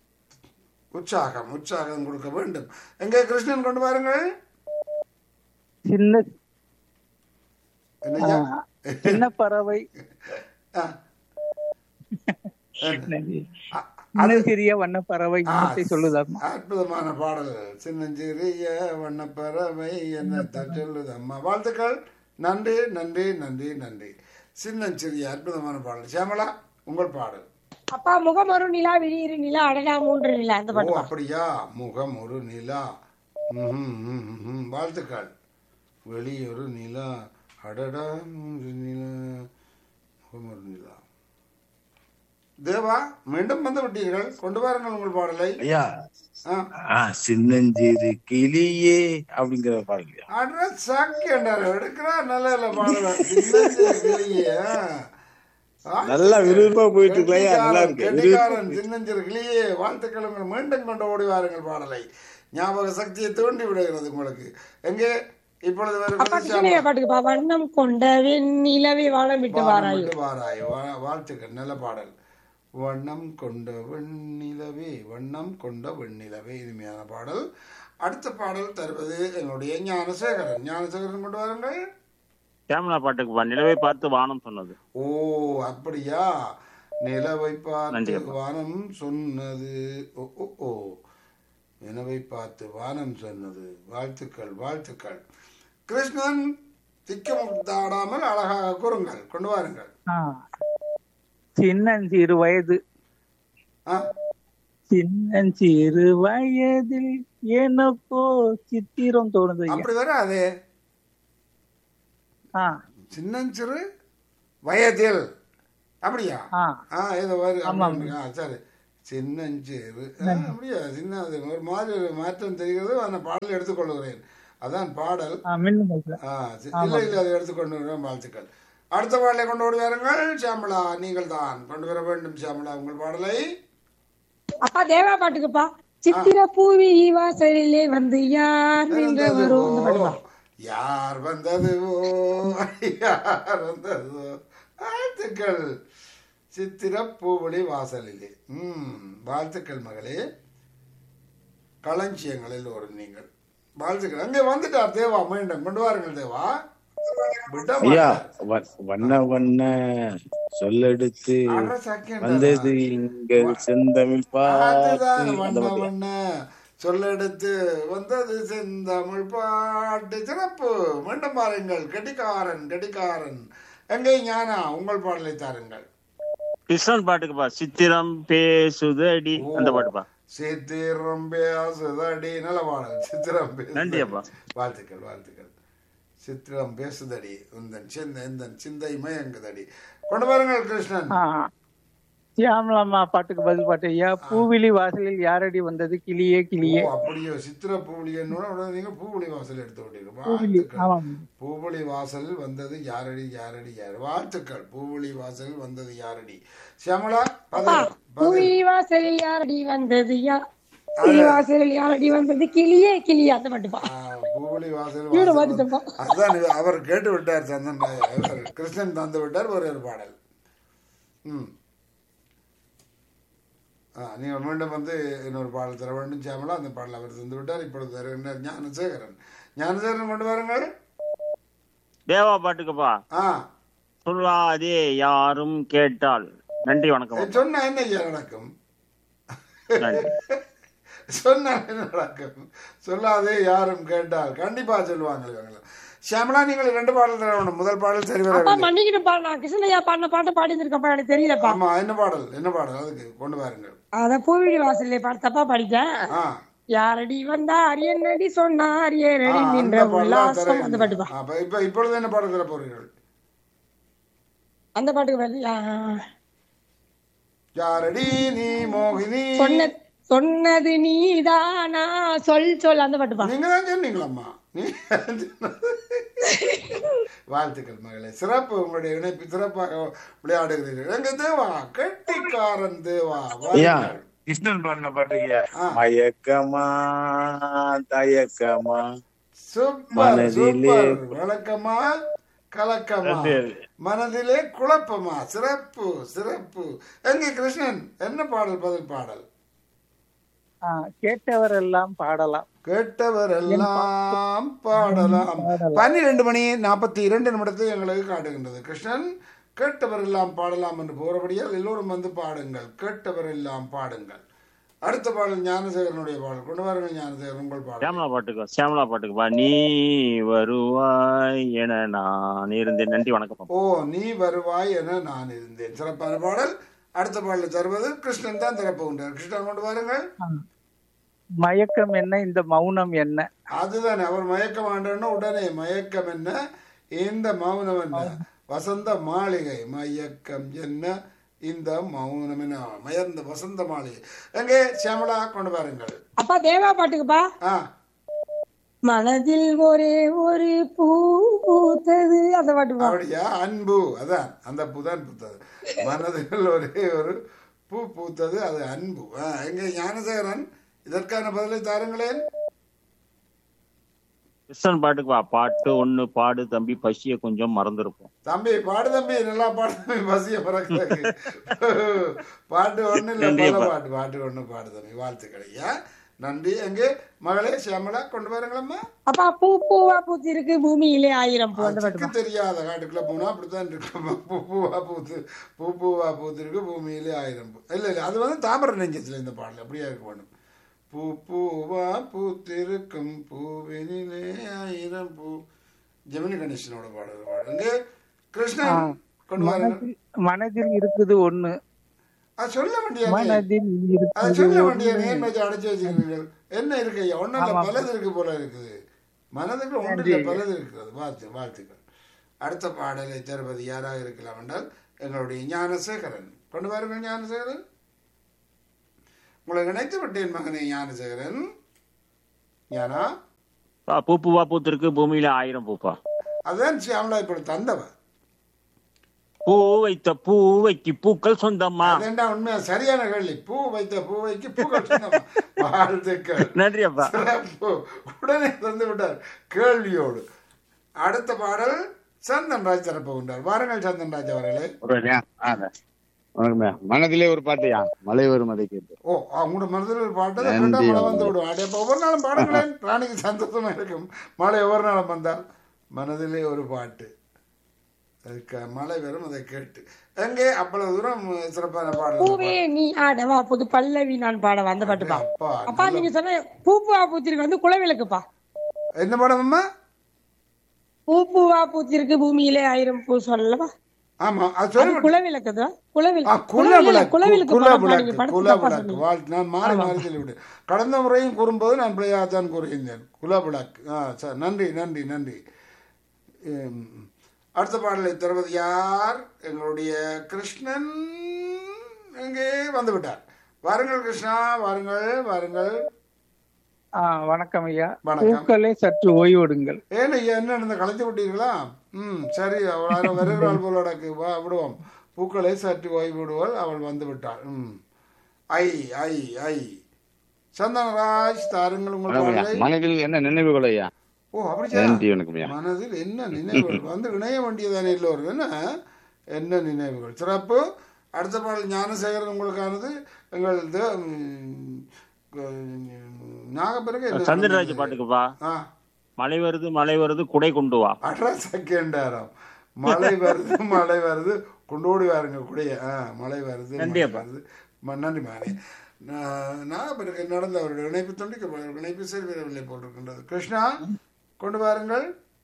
உற்சாகம் உற்சாகம் கொடுக்க வேண்டும் எங்கே கிருஷ்ணன் கொண்டு பாருங்கள் சின்ன என்னய்யா சின்ன பறவை ஆ. நன்றி. அ- சின்ன சிறிய வண்ண பறவை ஆ, இனத்தை சொல்லுதாமா அற்புதமான பாடல் சின்னஞ்சிறிய வண்ணப்பறவை என்ன சொல்லுது அம்மா வாழ்த்துக்கள் நன்றி நன்றி நன்றி நன்றி சின்னஞ்சிறிய அற்புதமான பாடல் சியாமளா உங்கள் பாடல் அப்பா முகம் ஒரு நிலா விழியிரு நிலா அடடா மூன்று நிலா அந்த ஓ பாட்டு அப்படியா முகம் ஒரு நிலா ம்ஹும், ம்ஹும், ம்ஹும். வாழ்த்துக்கள் வெளியொரு நிலா அடடா மூன்று நிலா முகம் ஒரு நிலா தேவா மீண்டும் வந்து விட்டீர்கள் கொண்டு வாருங்கள் உங்கள் பாடலை ஐயா ஆ ஆ சின்னஞ்சிறு கிளியே அப்படிங்கிற பாடலையா அட்ரஸ் சாக்கியண்டார் எடுக்கிறா நல்ல நல்ல பாடலாம் சின்னஞ்சிறு நல்லா விறுவிறுப்பா போயிட்டு இருக்குல்லையா? நல்லா இருக்கு. கெட்டிக்காரன் சின்னஞ்சிறு கிளியே வாழ்த்துக்கள் உங்கள் மீண்டும் கொண்டு ஓடி வாருங்கள் பாடலை ஞாபக சக்தியை தூண்டி விடுகிறது உங்களுக்கு எங்கே இப்பொழுது அப்பா வருகிறது கிருஷ்ணய்யா பாட்டுக்குப்பா வண்ணம் கொண்ட வெண்ணிலவே வாழம் விட்டு வாராயோ விட்டு வாராய் வா- வாழ்த்துக்கள் நல்ல பாடல் வண்ணம் கொண்ட வெண்ணிலவே வண்ணம் கொண்ட வெண்ணிலவே இனிமையான பாடல் அடுத்த பாடல் தருவது என்னுடைய ஞானசேகரன் ஞானசேகரன் கொண்டு வாருங்கள் கேமரா பாட்டுக்குப்பா நிலவை பார்த்து வானம் சொன்னது ஓ அப்படியா நிலவை பார்த்து நன்றிப்பா. வானம் சொன்னது ஓ ஓ ஓ நிலவை பார்த்து வானம் சொன்னது வாழ்த்துக்கள் வாழ்த்துக்கள் கிருஷ்ணன் திக்கமுத்தாடாமல் அழகாக கூறுங்கள் கொண்டு வாருங்கள் ஆ. சின்னஞ்சிறு வயது ஆ சின்னஞ்சிறு வயதில் எனக்கோ சித்திரம் தோணுது ஐயா அப்படி வர அது ஆ சின்னஞ்சிறு வயதில் அப்படியா ஆ ஆ ஏதோ வரு ஆமாம். அப்படி ஆ சரி சின்னஞ்சிறு ஆ, அப்படியா சின்ன அது ஒரு மாதிரி ஒரு மாற்றம் தெரிகிறது அந்த பாடலை எடுத்துக்கொள்கிறேன் அதான் பாடல் ஆ மின்னுங்க ஆ சி- இல்லை இல்லை அதை எடுத்துக்கொண்டு வருகிறேன் வாழ்த்துக்கள் அடுத்த பாடலை கொண்டு ஓடி வாருங்கள் ஷியாமளா நீங்கள் தான் கொண்டு வர வேண்டும் ஷியாமளா உங்கள் பாடலை அப்பா தேவா பாட்டுக்குப்பா சித்திர பூவி வாசலிலே வந்து யார் நின்ற வரும் அந்த பாட்டுப்பா யார் வந்ததுவோ யார் வந்ததுவோ வாழ்த்துக்கள் சித்திர பூவொளி வாசலிலே ம் வாழ்த்துக்கள் மகளே களஞ்சியங்களில் ஒரு நீங்கள் வாழ்த்துக்கள் அங்கே வந்துட்டார் தேவா மீண்டும் கொண்டு வாருங்கள் தேவா விட ஐயா மாட்டார். வ- வண்ண வண்ண சொல்லெடுத்து அரை second வந்தது எங்கள் செந்தமிழ் அதுதான் பாட்டு அந்த வண்ண பாட்டு. வண்ண சொல்லெடுத்து வந்தது செந்தமிழ் பாட்டு சிறப்பு மீண்டும் பாருங்கள் கெட்டிக்காரன் கெட்டிக்காரன் எங்கே ஞானா உங்கள் பாடலை தாருங்கள் கிருஷ்ணன் பாட்டுக்குப்பா சித்திரம் பேசுதடி அந்த பாட்டுப்பா சித்திரம் பேசுதடி நல்ல பாடல் சித்திரம் நன்றி பேசுதடி அப்பா. வாழ்த்துக்கள் வாழ்த்துக்கள் சித்திரம் பேசுதடி உந்தன் சிந்த இந்த சிந்தை மயங்குதடி கொண்டு பாருங்கள் கிருஷ்ணன் ஆ சியாமலாமா பாட்டுக்கு பதில் பாட்டு ஐயா பூவிலி வாசலில் யாரடி வந்தது கிளியே ஓ கிளியே அப்படியோ சித்திர பூவளியன்னோட உடனே நீங்க பூவளி வாசல் எடுத்து விட்டீங்க பூவிலி வாழ்த்துக்கள் ஆமாம் பூவளி வாசல் வந்தது யாரடி யாரடி யார் வாழ்த்துக்கள் பூவளி வாசல் வந்தது யாரடி சியாமளா அப்பா பதில் பூவி பதில் வாசலில் யாரடி வந்தது யா பூவி வாசலில் யாரடி வந்தது கிளியே கிளியே அந்த பாட்டுப்பா ஆ, பூவளி வாசல் இவரு வாசல் பார்த்துட்டப்பா அதான் இது அவர் கேட்டு விட்டார் சந்தன் ராய். அவர் கிருஷ்ணன் தந்து விட்டார் ஒரு ஒரு பாடல் ம் ஆ நீங்கள் மீண்டும் வந்து இன்னொரு பாடல் தர வேண்டும் சியாமளா அந்த பாடல் அவர் தந்து விட்டார் இப்பொழுது தருகின்றார் ஞானசேகரன் ஞானசேகரன் கொண்டு வாருங்கள் தேவா பாட்டுக்குப்பா ஆ சொல்லாதே யாரும் கேட்டால் நன்றி வணக்கம் அப்பா. சொன்னா என்ன ஐயா நடக்கும் நன்றி சொன்னா என்ன நடக்கும் சொல்லாதே யாரும் கேட்டால் கண்டிப்பா சொல்லுவாங்க இவங்க ஷியாமலா நீங்கள் ரெண்டு பாடல் தர வேண்டும் முதல் பாடல் சரி அப்பா வரவில்லை மன்னிக்கணும்ப்பா நான் கிருஷ்ணய்யா பாடின பாட்டு பாடி இருக்கப்பா எனக்கு தெரியலப்பா ஆமா என்ன பாடல் என்ன பாடல் அதுக்கு கொண்டு வாருங்கள் அத பூவிழி வாசல்ல பாட்டு தப்பா பாடிட்டேன் ஆ யாரடி வந்தார் என்னடி சொன்னார் ஏறடி ஆ, நின்ற அந்த பாடல் தான் தர உல்லாசம் அந்த பாட்டுப்பா வேண்டும். அப்ப இப்ப இப்பொழுது என்ன பாடல் தர போறீர்கள் அந்த பாட்டுக்கு வருது ஆ, யாரடி நீ மோகினி சொன்ன சொன்னது நீதானா சொல் சொல் அந்த பாட்டுப்பா நீங்க தான் சொன்னீங்களம்மா நீ வாழ்த்துக்கள் மகளே சிறப்பு உங்களுடைய இணைப்பு சிறப்பாக விளையாடுகிறீர்கள் எங்க தேவா கெட்டிக்காரன் தேவா ஐயா வாருங்கள். கிருஷ்ணன் பண்ண பாட்டுங்க ஆ. மயக்கமா தயக்கமா சூப்பர் மனதிலே- சூப்பர் வழக்கமா கலக்கமா மனதிலே குழப்பமா சிறப்பு சிறப்பு எங்க கிருஷ்ணன் என்ன பாடல் பதில் பாடல் ஆ, கேட்டவரெல்லாம் பாடலாம் கேட்டவர் எல்லாம் பாடலாம் பன்னிரண்டு மணி நாற்பத்தி இரண்டு நிமிடத்தை எங்களுக்கு காட்டுகின்றது கிருஷ்ணன் கேட்டவர் எல்லாம் பாடலாம் என்று போறபடியால் எல்லோரும் வந்து பாடுங்கள் கேட்டவர் எல்லாம் பாடுங்கள் அடுத்த பாடல் ஞானசேகரனுடைய பாடல் கொண்டு வாருங்கள் ஞானசேகரன் உங்கள் பாடல் சியாமலா பாட்டுக்கு சியாமலா பாட்டுக்குப்பா நீ வருவாய் என நான் இருந்தேன் நன்றி வணக்கம் அப்பா. ஓ நீ வருவாய் என நான் இருந்தேன் சிறப்பான பாடல் அடுத்த பாடல் தருவது கிருஷ்ணன் தான் திறப்புகின்றார் கிருஷ்ணன் கொண்டு வாருங்கள் மயக்கம் என்ன இந்த மௌனம் என்ன அதுதானே அவர் மயக்கம் ஆண்டோன்னு உடனே மயக்கம் என்ன இந்த மௌனம் என்ன வசந்த மாளிகை மயக்கம் என்ன இந்த மௌனம் என்ன மயர்ந்த வசந்த மாளிகை எங்கே சியாமலா கொண்டு வாருங்கள் அப்பா தேவா பாட்டுக்குப்பா ஆ மனதில் ஒரே ஒரு பூ பூத்தது அந்த பாட்டுப்பா அப்படியா அன்பு அதான் அந்த பூதான் பூத்தது மனதில் ஒரே ஒரு பூ பூத்தது அது அன்பு ஆ, எங்கே ஞானசேகரன் இதற்கான பதிலை தாருங்களேன் கிருஷ்ணன் பாட்டுக்குப்பா பாட்டு ஒண்ணு பாடு தம்பி பசிய கொஞ்சம் மறந்துருப்போம் தம்பி பாடு தம்பி நல்லா பாடு தம்பி பசிய பிறகு பாட்டு ஒண்ணு இல்ல நன்றி பல அப்பா. பாட்டு பாட்டு ஒண்ணு பாடு தம்பி வாழ்த்துக்கள் ஐயா நன்றி எங்கே மகளே சியாமலா கொண்டு வாருங்களம்மா அப்பா பூ பூவா பூத்தி இருக்கு பூமியிலே ஆயிரம் பூ அந்த அதுக்கு பாட்டுப்பா தெரியாத காட்டுக்குள்ள போனா அப்படித்தான் இருக்குமா பூ பூவா பூத்து பூ பூவா பூத்திருக்கு பூமியிலே ஆயிரம் பூ இல்ல இல்ல அது வந்து தாமரை நெஞ்சத்துல இந்த பாடல் அப்படியே இருக்க வேண்டும் பூ பூவா பூத்திருக்கும் பூவினிலே ஆயிரம் பூ ஜெமினி கணேசனோட பாடல் பாடுங்க கிருஷ்ணன் கொண்டு வாருங்க மனதில் மனதில் இருக்குது ஒண்ணு அது சொல்ல வேண்டிய மனதில் அதை இருப்பது சொல்ல வேண்டிய ஒன்று. நேம் வச்சு அடைச்சு வச்சிருக்கீர்கள் என்ன இருக்கு ஐயா ஒன்றும் இல்லை ஆமா. பலது இருக்கு போல இருக்குது மனதுக்கு ஒன்று நன்றி இல்லை ஐயா. பலது இருக்கிறது வாழ்த்து வாழ்த்துக்கள் அடுத்த பாடலை தருவது யாராக இருக்கலாம் என்றால் எங்களுடைய ஞானசேகரன் கொண்டு வாருங்கள் ஞானசேகரன் உங்களை நினைத்து விட்டேன் மகனே ஞானசேகரன் ஞானா பா, பூ பூவா பூத்திருக்கு பூமியில ஆயிரம் பூப்பா அதான் சியாமலா இப்படி தந்தவன் பூ வைத்த பூவைக்கு பூக்கள் சொந்தம்மா அதேண்டா உண்மையா சரியான கேள்வி பூ வைத்த பூவைக்கு பூக்கள் சொந்தமா? வாழ்த்துக்கள் நன்றி அப்பா சிறப்பு உடனே தந்து விட்டார் கேள்வியோடு அடுத்த பாடல் சந்தன் ராஜ் தரப்பு கொண்டார் வாருங்கள் சந்தன் ராஜ் அவர்களே ஒரு வணக்கம்யா மனதிலே ஒரு பாட்டுயா மலை வரும் அதை கேட்டு ஓ உங்களோட மனதில் ஒரு பாட்டு அதை நன்றி, கேட்டா மழை வந்து அவர்களே. விடும் அப்படியே அப்ப ஒவ்வொரு நாளும் பாடுங்களேன் ராணிக்கு சந்தோஷமா இருக்கும் மழை ஒவ்வொரு நாளும் வந்தால் மனதிலே ஒரு பாட்டு அதுக்கு மழை வரும் அதை கேட்டு எங்கே அவ்வளவு தூரம் சிறப்பான பாடல் பூவே நீ ஆடவா புது பல்லவி நான் பாடவா அந்த பாட்டுப்பா அப்பா அப்பா நீங்க சொன்ன பூ பூவா பூத்திருக்கு வந்து குலவிளக்குப்பா என்ன பாடம் அம்மா பூ பூவா பூத்திருக்கு பூமியிலே ஆயிரம் பூ சொல்லவா ஆமா அது அது சொல்லி குலவிளக்கு தான் ஆ, குலவிளக்கு குலவிளக்கு குலவிளக்கு குலவிளக்கு பாடப்பா, நீங்க படத்தை தப்பா குலவிளக்கு சொன்னீங்க. வாழ்த்து நான் மாறி மாறி சொல்லிவிட்டேன் கடந்த முறையும் கூறும்போது நான் பிள்ளையாத்தான் கூறுகின்றேன் குலவிளக்கு ஆ சார் நன்றி நன்றி நன்றி உம், அடுத்த பாடலை தருவது யார் எங்களுடைய கிருஷ்ணன் எங்கே வந்து விட்டார் வாருங்கள் கிருஷ்ணா வாருங்கள் வாருங்கள் ஆ, வணக்கம் ஐயா வணக்கம். பூக்களே சற்று ஓய்வெடுங்கள் ஏன் ஐயா என்ன நடந்த கலைத்து விட்டீர்களா ம் சரி அவள் யாரோ வருகிறாள் போலோடக்கு வா விடுவோம் பூக்களை சற்று ஓய்வு விடுவாள் அவள் வந்து விட்டாள் ம் ஐ ஐ ஐ சந்தனராஜ் தாருங்கள் உங்கள் வணக்கம்யா பாடலை மனதில் என்ன நினைவுகள் ஐயா ஓ அப்படியா நன்றி வணக்கம்யா மனதில் என்ன நினைவுகள் வந்து இணைய வேண்டியதானே எல்லோரும் என்ன என்ன நினைவுகள் சிறப்பு அடுத்த பாடல் ஞானசேகரன் உங்களுக்கானது எங்கள் த- ம், நாகப்பிறகு என்ன சந்திரராஜ் சொன்னது? பாட்டுக்குப்பா ஆ மழை வருது மழை வருது குடை கொண்டு வா அட்ரா செகண்டாரம் மழை வருது மழை வருது கொண்டோடி வாருங்க கூடைய ஆ மழை வருது நன்றி மழை அப்பா. வருது ம- நன்றி மகனே நான் நான் பிறகு நடந்த அவருடைய இணைப்பு துண்டிக்க இணைப்பு சேர்விடவில்லை போட்டிருக்கின்றது கிருஷ்ணா கொண்டு வாருங்கள்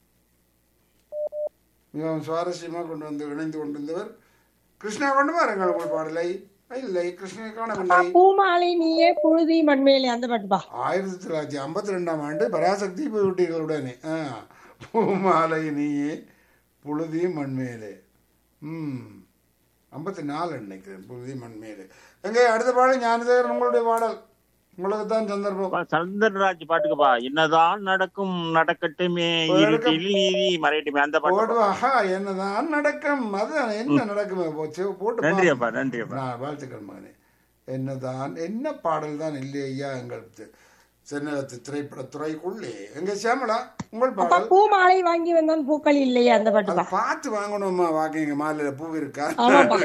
மிகவும் சுவாரஸ்யமாக கொண்டு வந்து இணைந்து கொண்டிருந்தவர் கிருஷ்ணா கொண்டு வாருங்கள் உங்கள் பாடலை இல்லை கிருஷ்ணனை அப்பா, காணவில்லை பூமாலை நீயே புழுதி மண்மேலே அந்த பாட்டுப்பா ஆயிரத்தி தொள்ளாயிரத்தி ஐம்பத்தி ரெண்டாம் ஆண்டு பராசக்தி போய்விட்டீர்களுடனே ஆ பூமாலை நீயே புழுதி மண்மேலே ம் ஐம்பத்தி நாலு நினைக்கிறேன் புழுதி மண்மேலே எங்கே அடுத்த பாடல் ஞானதேவன் உங்களுடைய பாடல் உங்களுக்கு தான் சந்தர்ப்பம் அப்பா, சந்திரராஜ் பாட்டுக்குப்பா என்னதான் நடக்கும் நடக்கட்டுமே இருட்டில் நீதி மறையட்டுமே அந்த பாட்டு போடுவாஹா என்னதான் நடக்கும் அது என்ன நடக்குமே போச்சு போட்டு நன்றி பா- அப்பா நன்றி அப்பா நான் வாழ்த்துக்கள் மகனே என்னதான் என்ன பாடல் தான் இல்லை ஐயா எங்கள் தி- சென்னகத்து திரைப்படத்துறைக்குள்ளே எங்க சியாமலா உங்கள் அப்பா பாடல் பூமாலை வாங்கி வந்தான் பூக்கள் இல்லையே அந்த அதை பாட்டுப்பா பார்த்து வாங்கணுமா வாங்கிங்க மாலையில பூ இருக்கா ஆமாப்பா.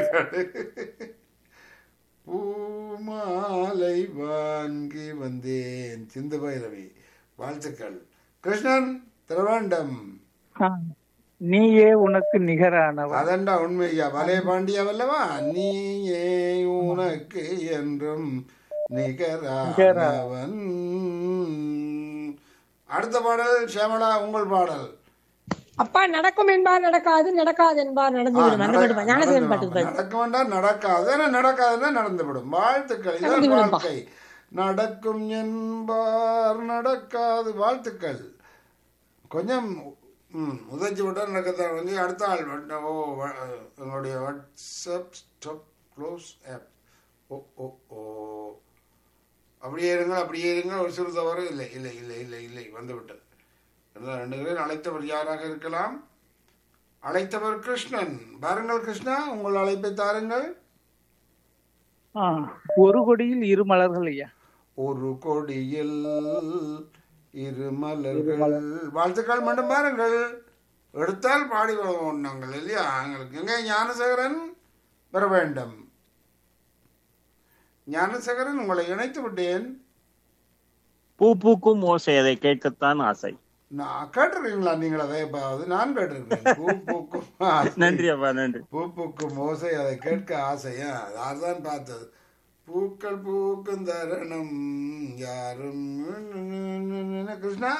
பூமாலை வாங்கி வந்தேன் சிந்து பைரவி வாழ்த்துக்கள் கிருஷ்ணன் திரவாண்டம் ஆ, நீயே உனக்கு நிகரானவன் அதண்டா உண்மையா வலைய பாண்டியாவல்லவா நீயே உனக்கு என்றும் நிகரானவன் அடுத்த பாடல் ஷியாமளா உங்கள் பாடல் அப்பா நடக்கும் என்பார் நடக்காது நடக்காது என்பார் நடந்து விடும் அந்த பாட்டுப்பா ஞானசேகரன் பாட்டுக்கு பாரு. நடக்க வேண்டாம் நடக்காது ஏன்னா நடக்காதுன்னா நடந்துவிடும் வாழ்த்துக்கள் இதான் நடந்து விடும்பா. வாழ்க்கை நடக்கும் என்பார் நடக்காது வாழ்த்துக்கள் கொஞ்சம் ம் உதச்சி விட்டால் நடக்கத்தான் வந்து அடுத்த ஆள் வந்து ஓ வ- எங்களுடைய வாட்ஸ்அப் ஸ்டாப் க்ளோஸ் ஆப் ஓ ஓ ஓ அப்படியே இருங்கள் அப்படியே இருங்கள் ஒரு சிறு தவறு இல்லை இல்லை இல்லை இல்லை இல்லை வந்து விட்டது இருந்தால் ரெண்டு பேரும் அழைத்தவர் யாராக இருக்கலாம் அழைத்தவர் கிருஷ்ணன் பாருங்கள் கிருஷ்ணா உங்கள் அழைப்பை தாருங்கள் ஆ, ஒரு கொடியில் இரு மலர்கள் ஐயா ஒரு கொடியில் இரு மலர்கள் வாழ்த்துக்கள் மட்டும் பாருங்கள் எடுத்தால் பாடி வருவோம் நாங்கள் இல்லையா எங்களுக்கு எங்க ஞானசேகரன் வர வேண்டும் ஞானசேகரன் உங்களை இணைத்து விட்டேன் பூ பூக்கும் ஓசை அதை கேட்கத்தான் ஆசை நான் கேட்டிருக்கீங்களா நீங்கள் அதை எப்பாவது நான் கேட்டிருக்கேன் பூ பூக்கும் ஆசை. நன்றி அப்பா நன்றி பூ பூக்கும் ஓசை அதை கேட்க ஆசையா யார்தான் பார்த்தது பூக்கள் பூக்கும் தருணம் யாரும் கிருஷ்ணா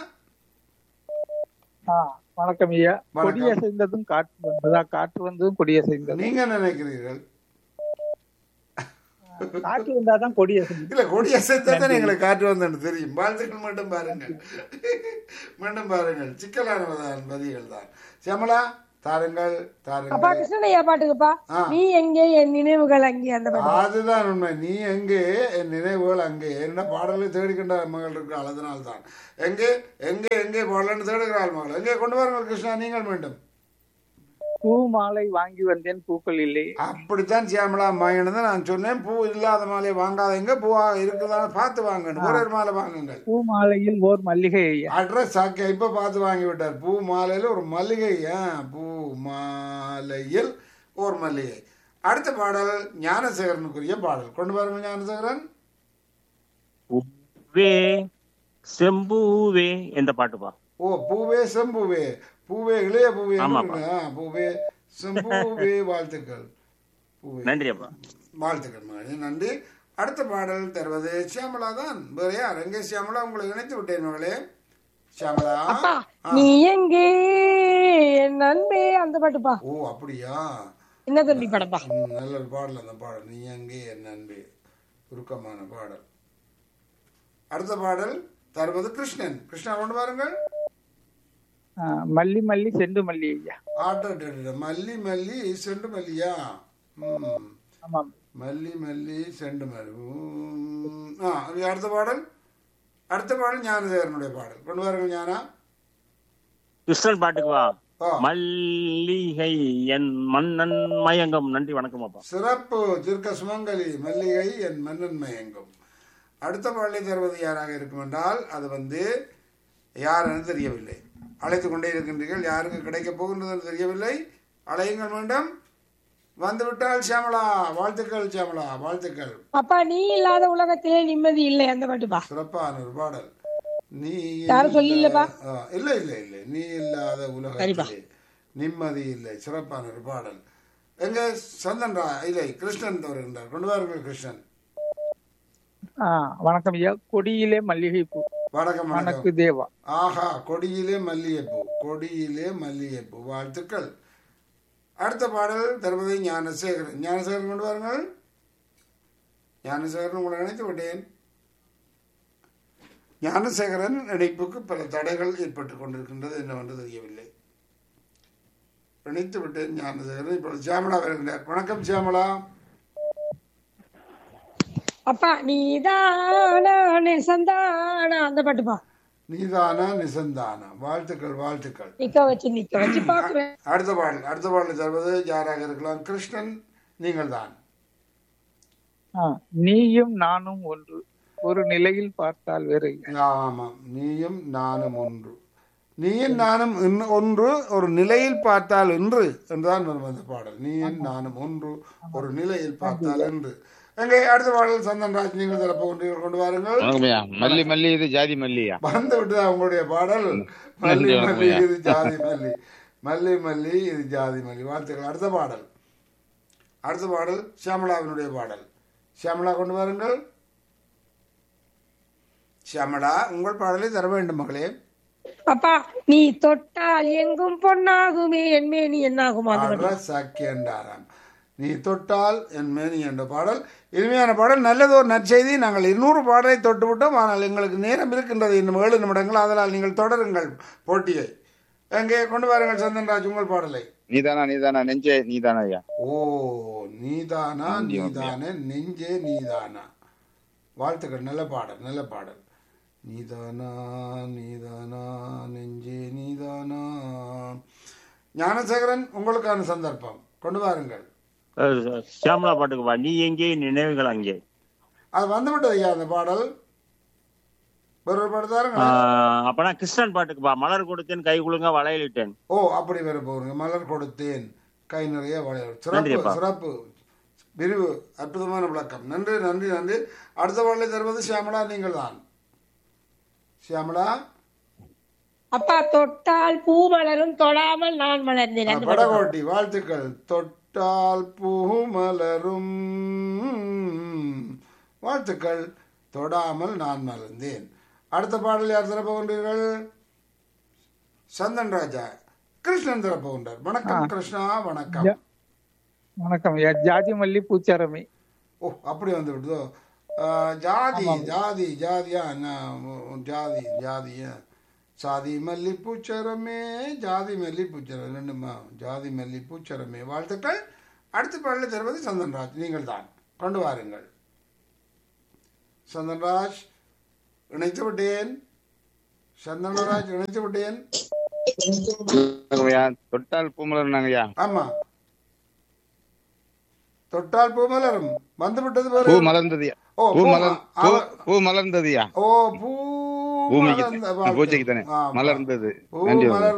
ஆ, வணக்கம் ஐயா வணக்கம். கொடியசைந்ததும் காற்று வந்ததா காற்று வந்ததும் கொடியசைந்தது நீங்க நினைக்கிறீர்கள் காற்று வந்தாதான் கொடி அசையும் இல்ல கொடி அசைத்தா தான் எங்களுக்கு காற்று வந்தேன்னு தெரியும் வாழ்த்துக்கள் மட்டும் பாருங்கள் மீண்டும் பாருங்கள் சிக்கலானவதான் பதிகள் தான் சியாமலா தாருங்கள் அப்பா தாருங்கள் கிருஷ்ணனையா பாட்டுக்குப்பா ஆ. நீ எங்கே என் நினைவுகள் அங்கே அந்த பாட்டு அதுதான் உண்மை நீ எங்கே என் நினைவுகள் அங்கே என்ன பாடலை தேடிக்கின்ற மகள் இருக்கிறாள் அதனால்தான் எங்கே எங்கே எங்கே பாடலன்னு தேடுகிறாள் மகள் எங்கே கொண்டு வாருங்கள் கிருஷ்ணா நீங்கள் மீண்டும் பூ மாலை வாங்கி வந்தேன் பூக்கள் இல்லை அப்படித்தான் சியாமலா மாயினது நான் சொன்னேன் பூ இல்லாத மாலையை வாங்காதீங்க பூவா இருக்குதான்னு பார்த்து வாங்கணும் ஒரு ஒரு மாலை வாங்குங்கள் பூ மாலையில் ஓர் மல்லிகை ஐயா அட்ரஸ் சாக்கிய இப்ப பார்த்து வாங்கி விட்டார் பூ மாலையில் ஒரு மல்லிகை ஆ, பூ மாலையில் ஒரு மல்லிகை அடுத்த பாடல் ஞானசேகரனுக்குரிய பாடல் கொண்டு பாருங்க ஞானசேகரன் பூவே செம்பூவே எந்த பாட்டுப்பா ஓ பூவே செம்பூவே பூவே இளைய பூவே ஆமாப்பா. ஆ, பூவே செம்பூவே வாழ்த்துக்கள் பூவே நன்றி அப்பா வாழ்த்துக்கள் மகனே நன்றி அடுத்த பாடல் தருவது சியாமலா தான் வேற யார் எங்கே சியாமலா உங்களை இணைத்து விட்டேன் மகளே சியாமலா அப்பா ஆ. நீ எங்கே என் அன்பே அந்த பாட்டுப்பா ஓ அப்படியா என்ன தம்பி படப்பா ம், நல்ல ஒரு பாடல் அந்த பாடல் நீ அங்கே என் அன்பே உருக்கமான பாடல் அடுத்த பாடல் தருவது கிருஷ்ணன் கிருஷ்ணா கொண்டு பாருங்கள் ஆ, மல்லி மல்லி செண்டு மல்லி ஐயா ஆட்ட மல்லி மல்லி செண்டு மல்லியா ம் ஆமாம் மல்லி மல்லி செண்டு மல்லி உம். ஆ இது அடுத்த பாடல் அடுத்த பாடல் ஞானதேவனுடைய பாடல் கொண்டு வாருங்கள் ஞானா கிருஷ்ணன் பாட்டுக்கு வா ஆ. மல்லிகை என் மன்னன் மயங்கம் நன்றி வணக்கம் அப்பா சிறப்பு திருக்க சுமங்கலி மல்லிகை என் மன்னன் மயங்கும் அடுத்த பாடலை தருவது யாராக இருக்கும் என்றால் அது வந்து யார் என்று தெரியவில்லை அழைத்து கொண்டே இருக்கின்றீர்கள் யாருக்கு கிடைக்கப் போகின்றது என்று தெரியவில்லை அழையுங்கள் மீண்டும் வந்துவிட்டால் சியாமலா வாழ்த்துக்கள் சியாமலா வாழ்த்துக்கள் அப்பா நீ இல்லாத உலகத்திலே நிம்மதி இல்லை அந்த பாட்டுப்பா சிறப்பான ஒரு பாடல் நீ யாரும் சொல்லில்லப்பா? ஆ, இல்ல இல்ல இல்ல நீ இல்லாத உலகத்திலே நிம்மதி இல்லை சிறப்பான ஒரு பாடல் எங்க சந்தன்ரா இல்லை கிருஷ்ணன் வருகின்றார் கொண்டு வாருங்கள் கிருஷ்ணன் ஆ, வணக்கம் ஐயா கொடியிலே மல்லிகை பூ வணக்கம் வணக்கு வணக்கம் தேவா ஆஹா கொடியிலே மல்லிகைப்பூ கொடியிலே மல்லிகைப்பூ வாழ்த்துக்கள் அடுத்த பாடல் தருவதை ஞானசேகரன் ஞானசேகரன் கொண்டு வாருங்கள் ஞானசேகரன் உங்களை நினைத்து விட்டேன் ஞானசேகரன் இணைப்புக்கு பல தடைகள் ஏற்பட்டுக் கொண்டிருக்கின்றது என்னவென்று தெரியவில்லை இணைத்து விட்டேன் ஞானசேகரன் இப்பொழுது சியாமலா வருகின்றார் வணக்கம் சியாமலா அப்பா நீதானா நெசந்தானா அந்த பாட்டுப்பா நீதானா நிசந்தானா வாழ்த்துக்கள் வாழ்த்துக்கள் நிக்க வச்சு நிக்க வச்சு பாக்குறேன் அடுத்த பாடல் அடுத்த பாடல் தருவது யாராக இருக்கலாம் கிருஷ்ணன் நீங்கள் தான் ஆ, நீயும் நானும் ஒன்று ஒரு நிலையில் பார்த்தால் வேறு ஆமாம் நீயும் நானும் ஒன்று நீயும் நானும் இன்னு- ஒன்று ஒரு நிலையில் பார்த்தால் என்று என்றுதான் வரும் அந்த பாடல் நீயும் நானும் ஒன்று ஒரு நிலையில் பார்த்தால் என்று எங்கே அடுத்த பாடல் சந்தன்ராஜ் நீங்கள் தரப்ப கொண்டு கொண்டு வாருங்கள் வணக்கம்யா மல்லி மல்லி இது ஜாதி மல்லியா வந்து விட்டதா உங்களுடைய பாடல் மல்லி மல்லி இது ஜாதி மல்லி மல்லி மல்லி இது ஜாதி மல்லி வாழ்த்துக்கள் அடுத்த பாடல் அடுத்த பாடல் சியாமலாவினுடைய பாடல் சியாமலா கொண்டு வாருங்கள் சியாமலா உங்கள் பாடலை தர வேண்டும் மகளே அப்பா நீ தொட்டால் எங்கும் பொன்னாகுமே என் மேனி என்னாகுமா அந்த பாட்டு அற சாக்கியண்டாராம் நீ தொட்டால் என் மேனி என்ற பாடல் இனிமையான பாடல் நல்லதொரு நற்செய்தி நாங்கள் இருநூறு பாடலை தொட்டு விட்டோம் ஆனால் எங்களுக்கு நேரம் இருக்கின்றது இன்னும் ஏழு நிமிடங்கள் அதனால் நீங்கள் தொடருங்கள் போட்டியை எங்கே கொண்டு வாருங்கள் சந்தன்ராஜ் உங்கள் பாடலை நீதானா நீதானா நெஞ்சே நீதானா ஐயா ஓ நீதானா நீதானே நெஞ்சே நீதானா வாழ்த்துக்கள் நல்ல பாடல் நல்ல பாடல் நீதானா நீதானா நெஞ்சே நீதானா ஞானசேகரன் உங்களுக்கான சந்தர்ப்பம் கொண்டு வாருங்கள் அஹ், சியாமலா பாட்டுக்கு வா நீ எங்கே நினைவுகள் அங்கே அது வந்து விட்டது ஐயா அந்த பாடல் ஒரு ஒரு பாடல் தாருங்க ஆஹ், அப்பனா கிருஷ்ணன் பாட்டுக்கு வா மலர் கொடுத்தேன் கை குலுங்க வளையலிட்டேன் ஓ அப்படி வர போறீங்க மலர் கொடுத்தேன் கை நிறைய வளையல் சிறப்பு நன்றிப்பா. சிறப்பு விரிவு அற்புதமான விளக்கம் நன்றி நன்றி நன்றி அடுத்த பாடலை தருவது சியாமலா நீங்கள் தான் சியாமலா அப்பா தொட்டால் பூ மலரும் தொடாமல் நான் மலர்ந்தேன் அந்த பாட்டு படகோட்டி வாழ்த்துக்கள் தொட்டால் பூ மலரும் வாழ்த்துக்கள் தொடாமல் நான் மலர்ந்தேன் அடுத்த பாடல் யார் திறப்ப கொண்டீர்கள் சந்தன் ராஜா கிருஷ்ணன் திறப்ப கொண்டார் வணக்கம் கிருஷ்ணா வணக்கம் வணக்கம் ஐயா ஜாதி மல்லி பூச்சாரமி ஓ அப்படி வந்து விட்டதோ ஆ, ஜாதி ஜாதி ஜாதியா என்ன உம், ஜாதி ஜாதியா சாதி மல்லி பூச்சரமே ஜாதி மல்லி பூச்சரம் ரெண்டுமா ஜாதி மல்லி பூச்சரமே வாழ்த்துக்கள் அடுத்த பாடலில் தருவது சந்தன்ராஜ் நீங்கள் தான் கொண்டு வாருங்கள் சந்தன்ராஜ் இணைத்து விட்டேன் சந்தனராஜ் இணைத்து விட்டேன் வணக்கம் ஐயா தொட்டால் பூமலர்னாங்க ஐயா ஆமா தொட்டால் பூ மலரும் வந்து விட்டது பூ பாரு மலர்ந்ததுயா ஓ, பூ பூ மலர் ம- பூ அவ- பூ மலர்ந்ததுயா ஓ பூ பூமிக்கு மலர்ந்த வாழ்த்து. பூஜைக்கு தானே ஆமா. மலர்ந்தது பூ நன்றி மலர்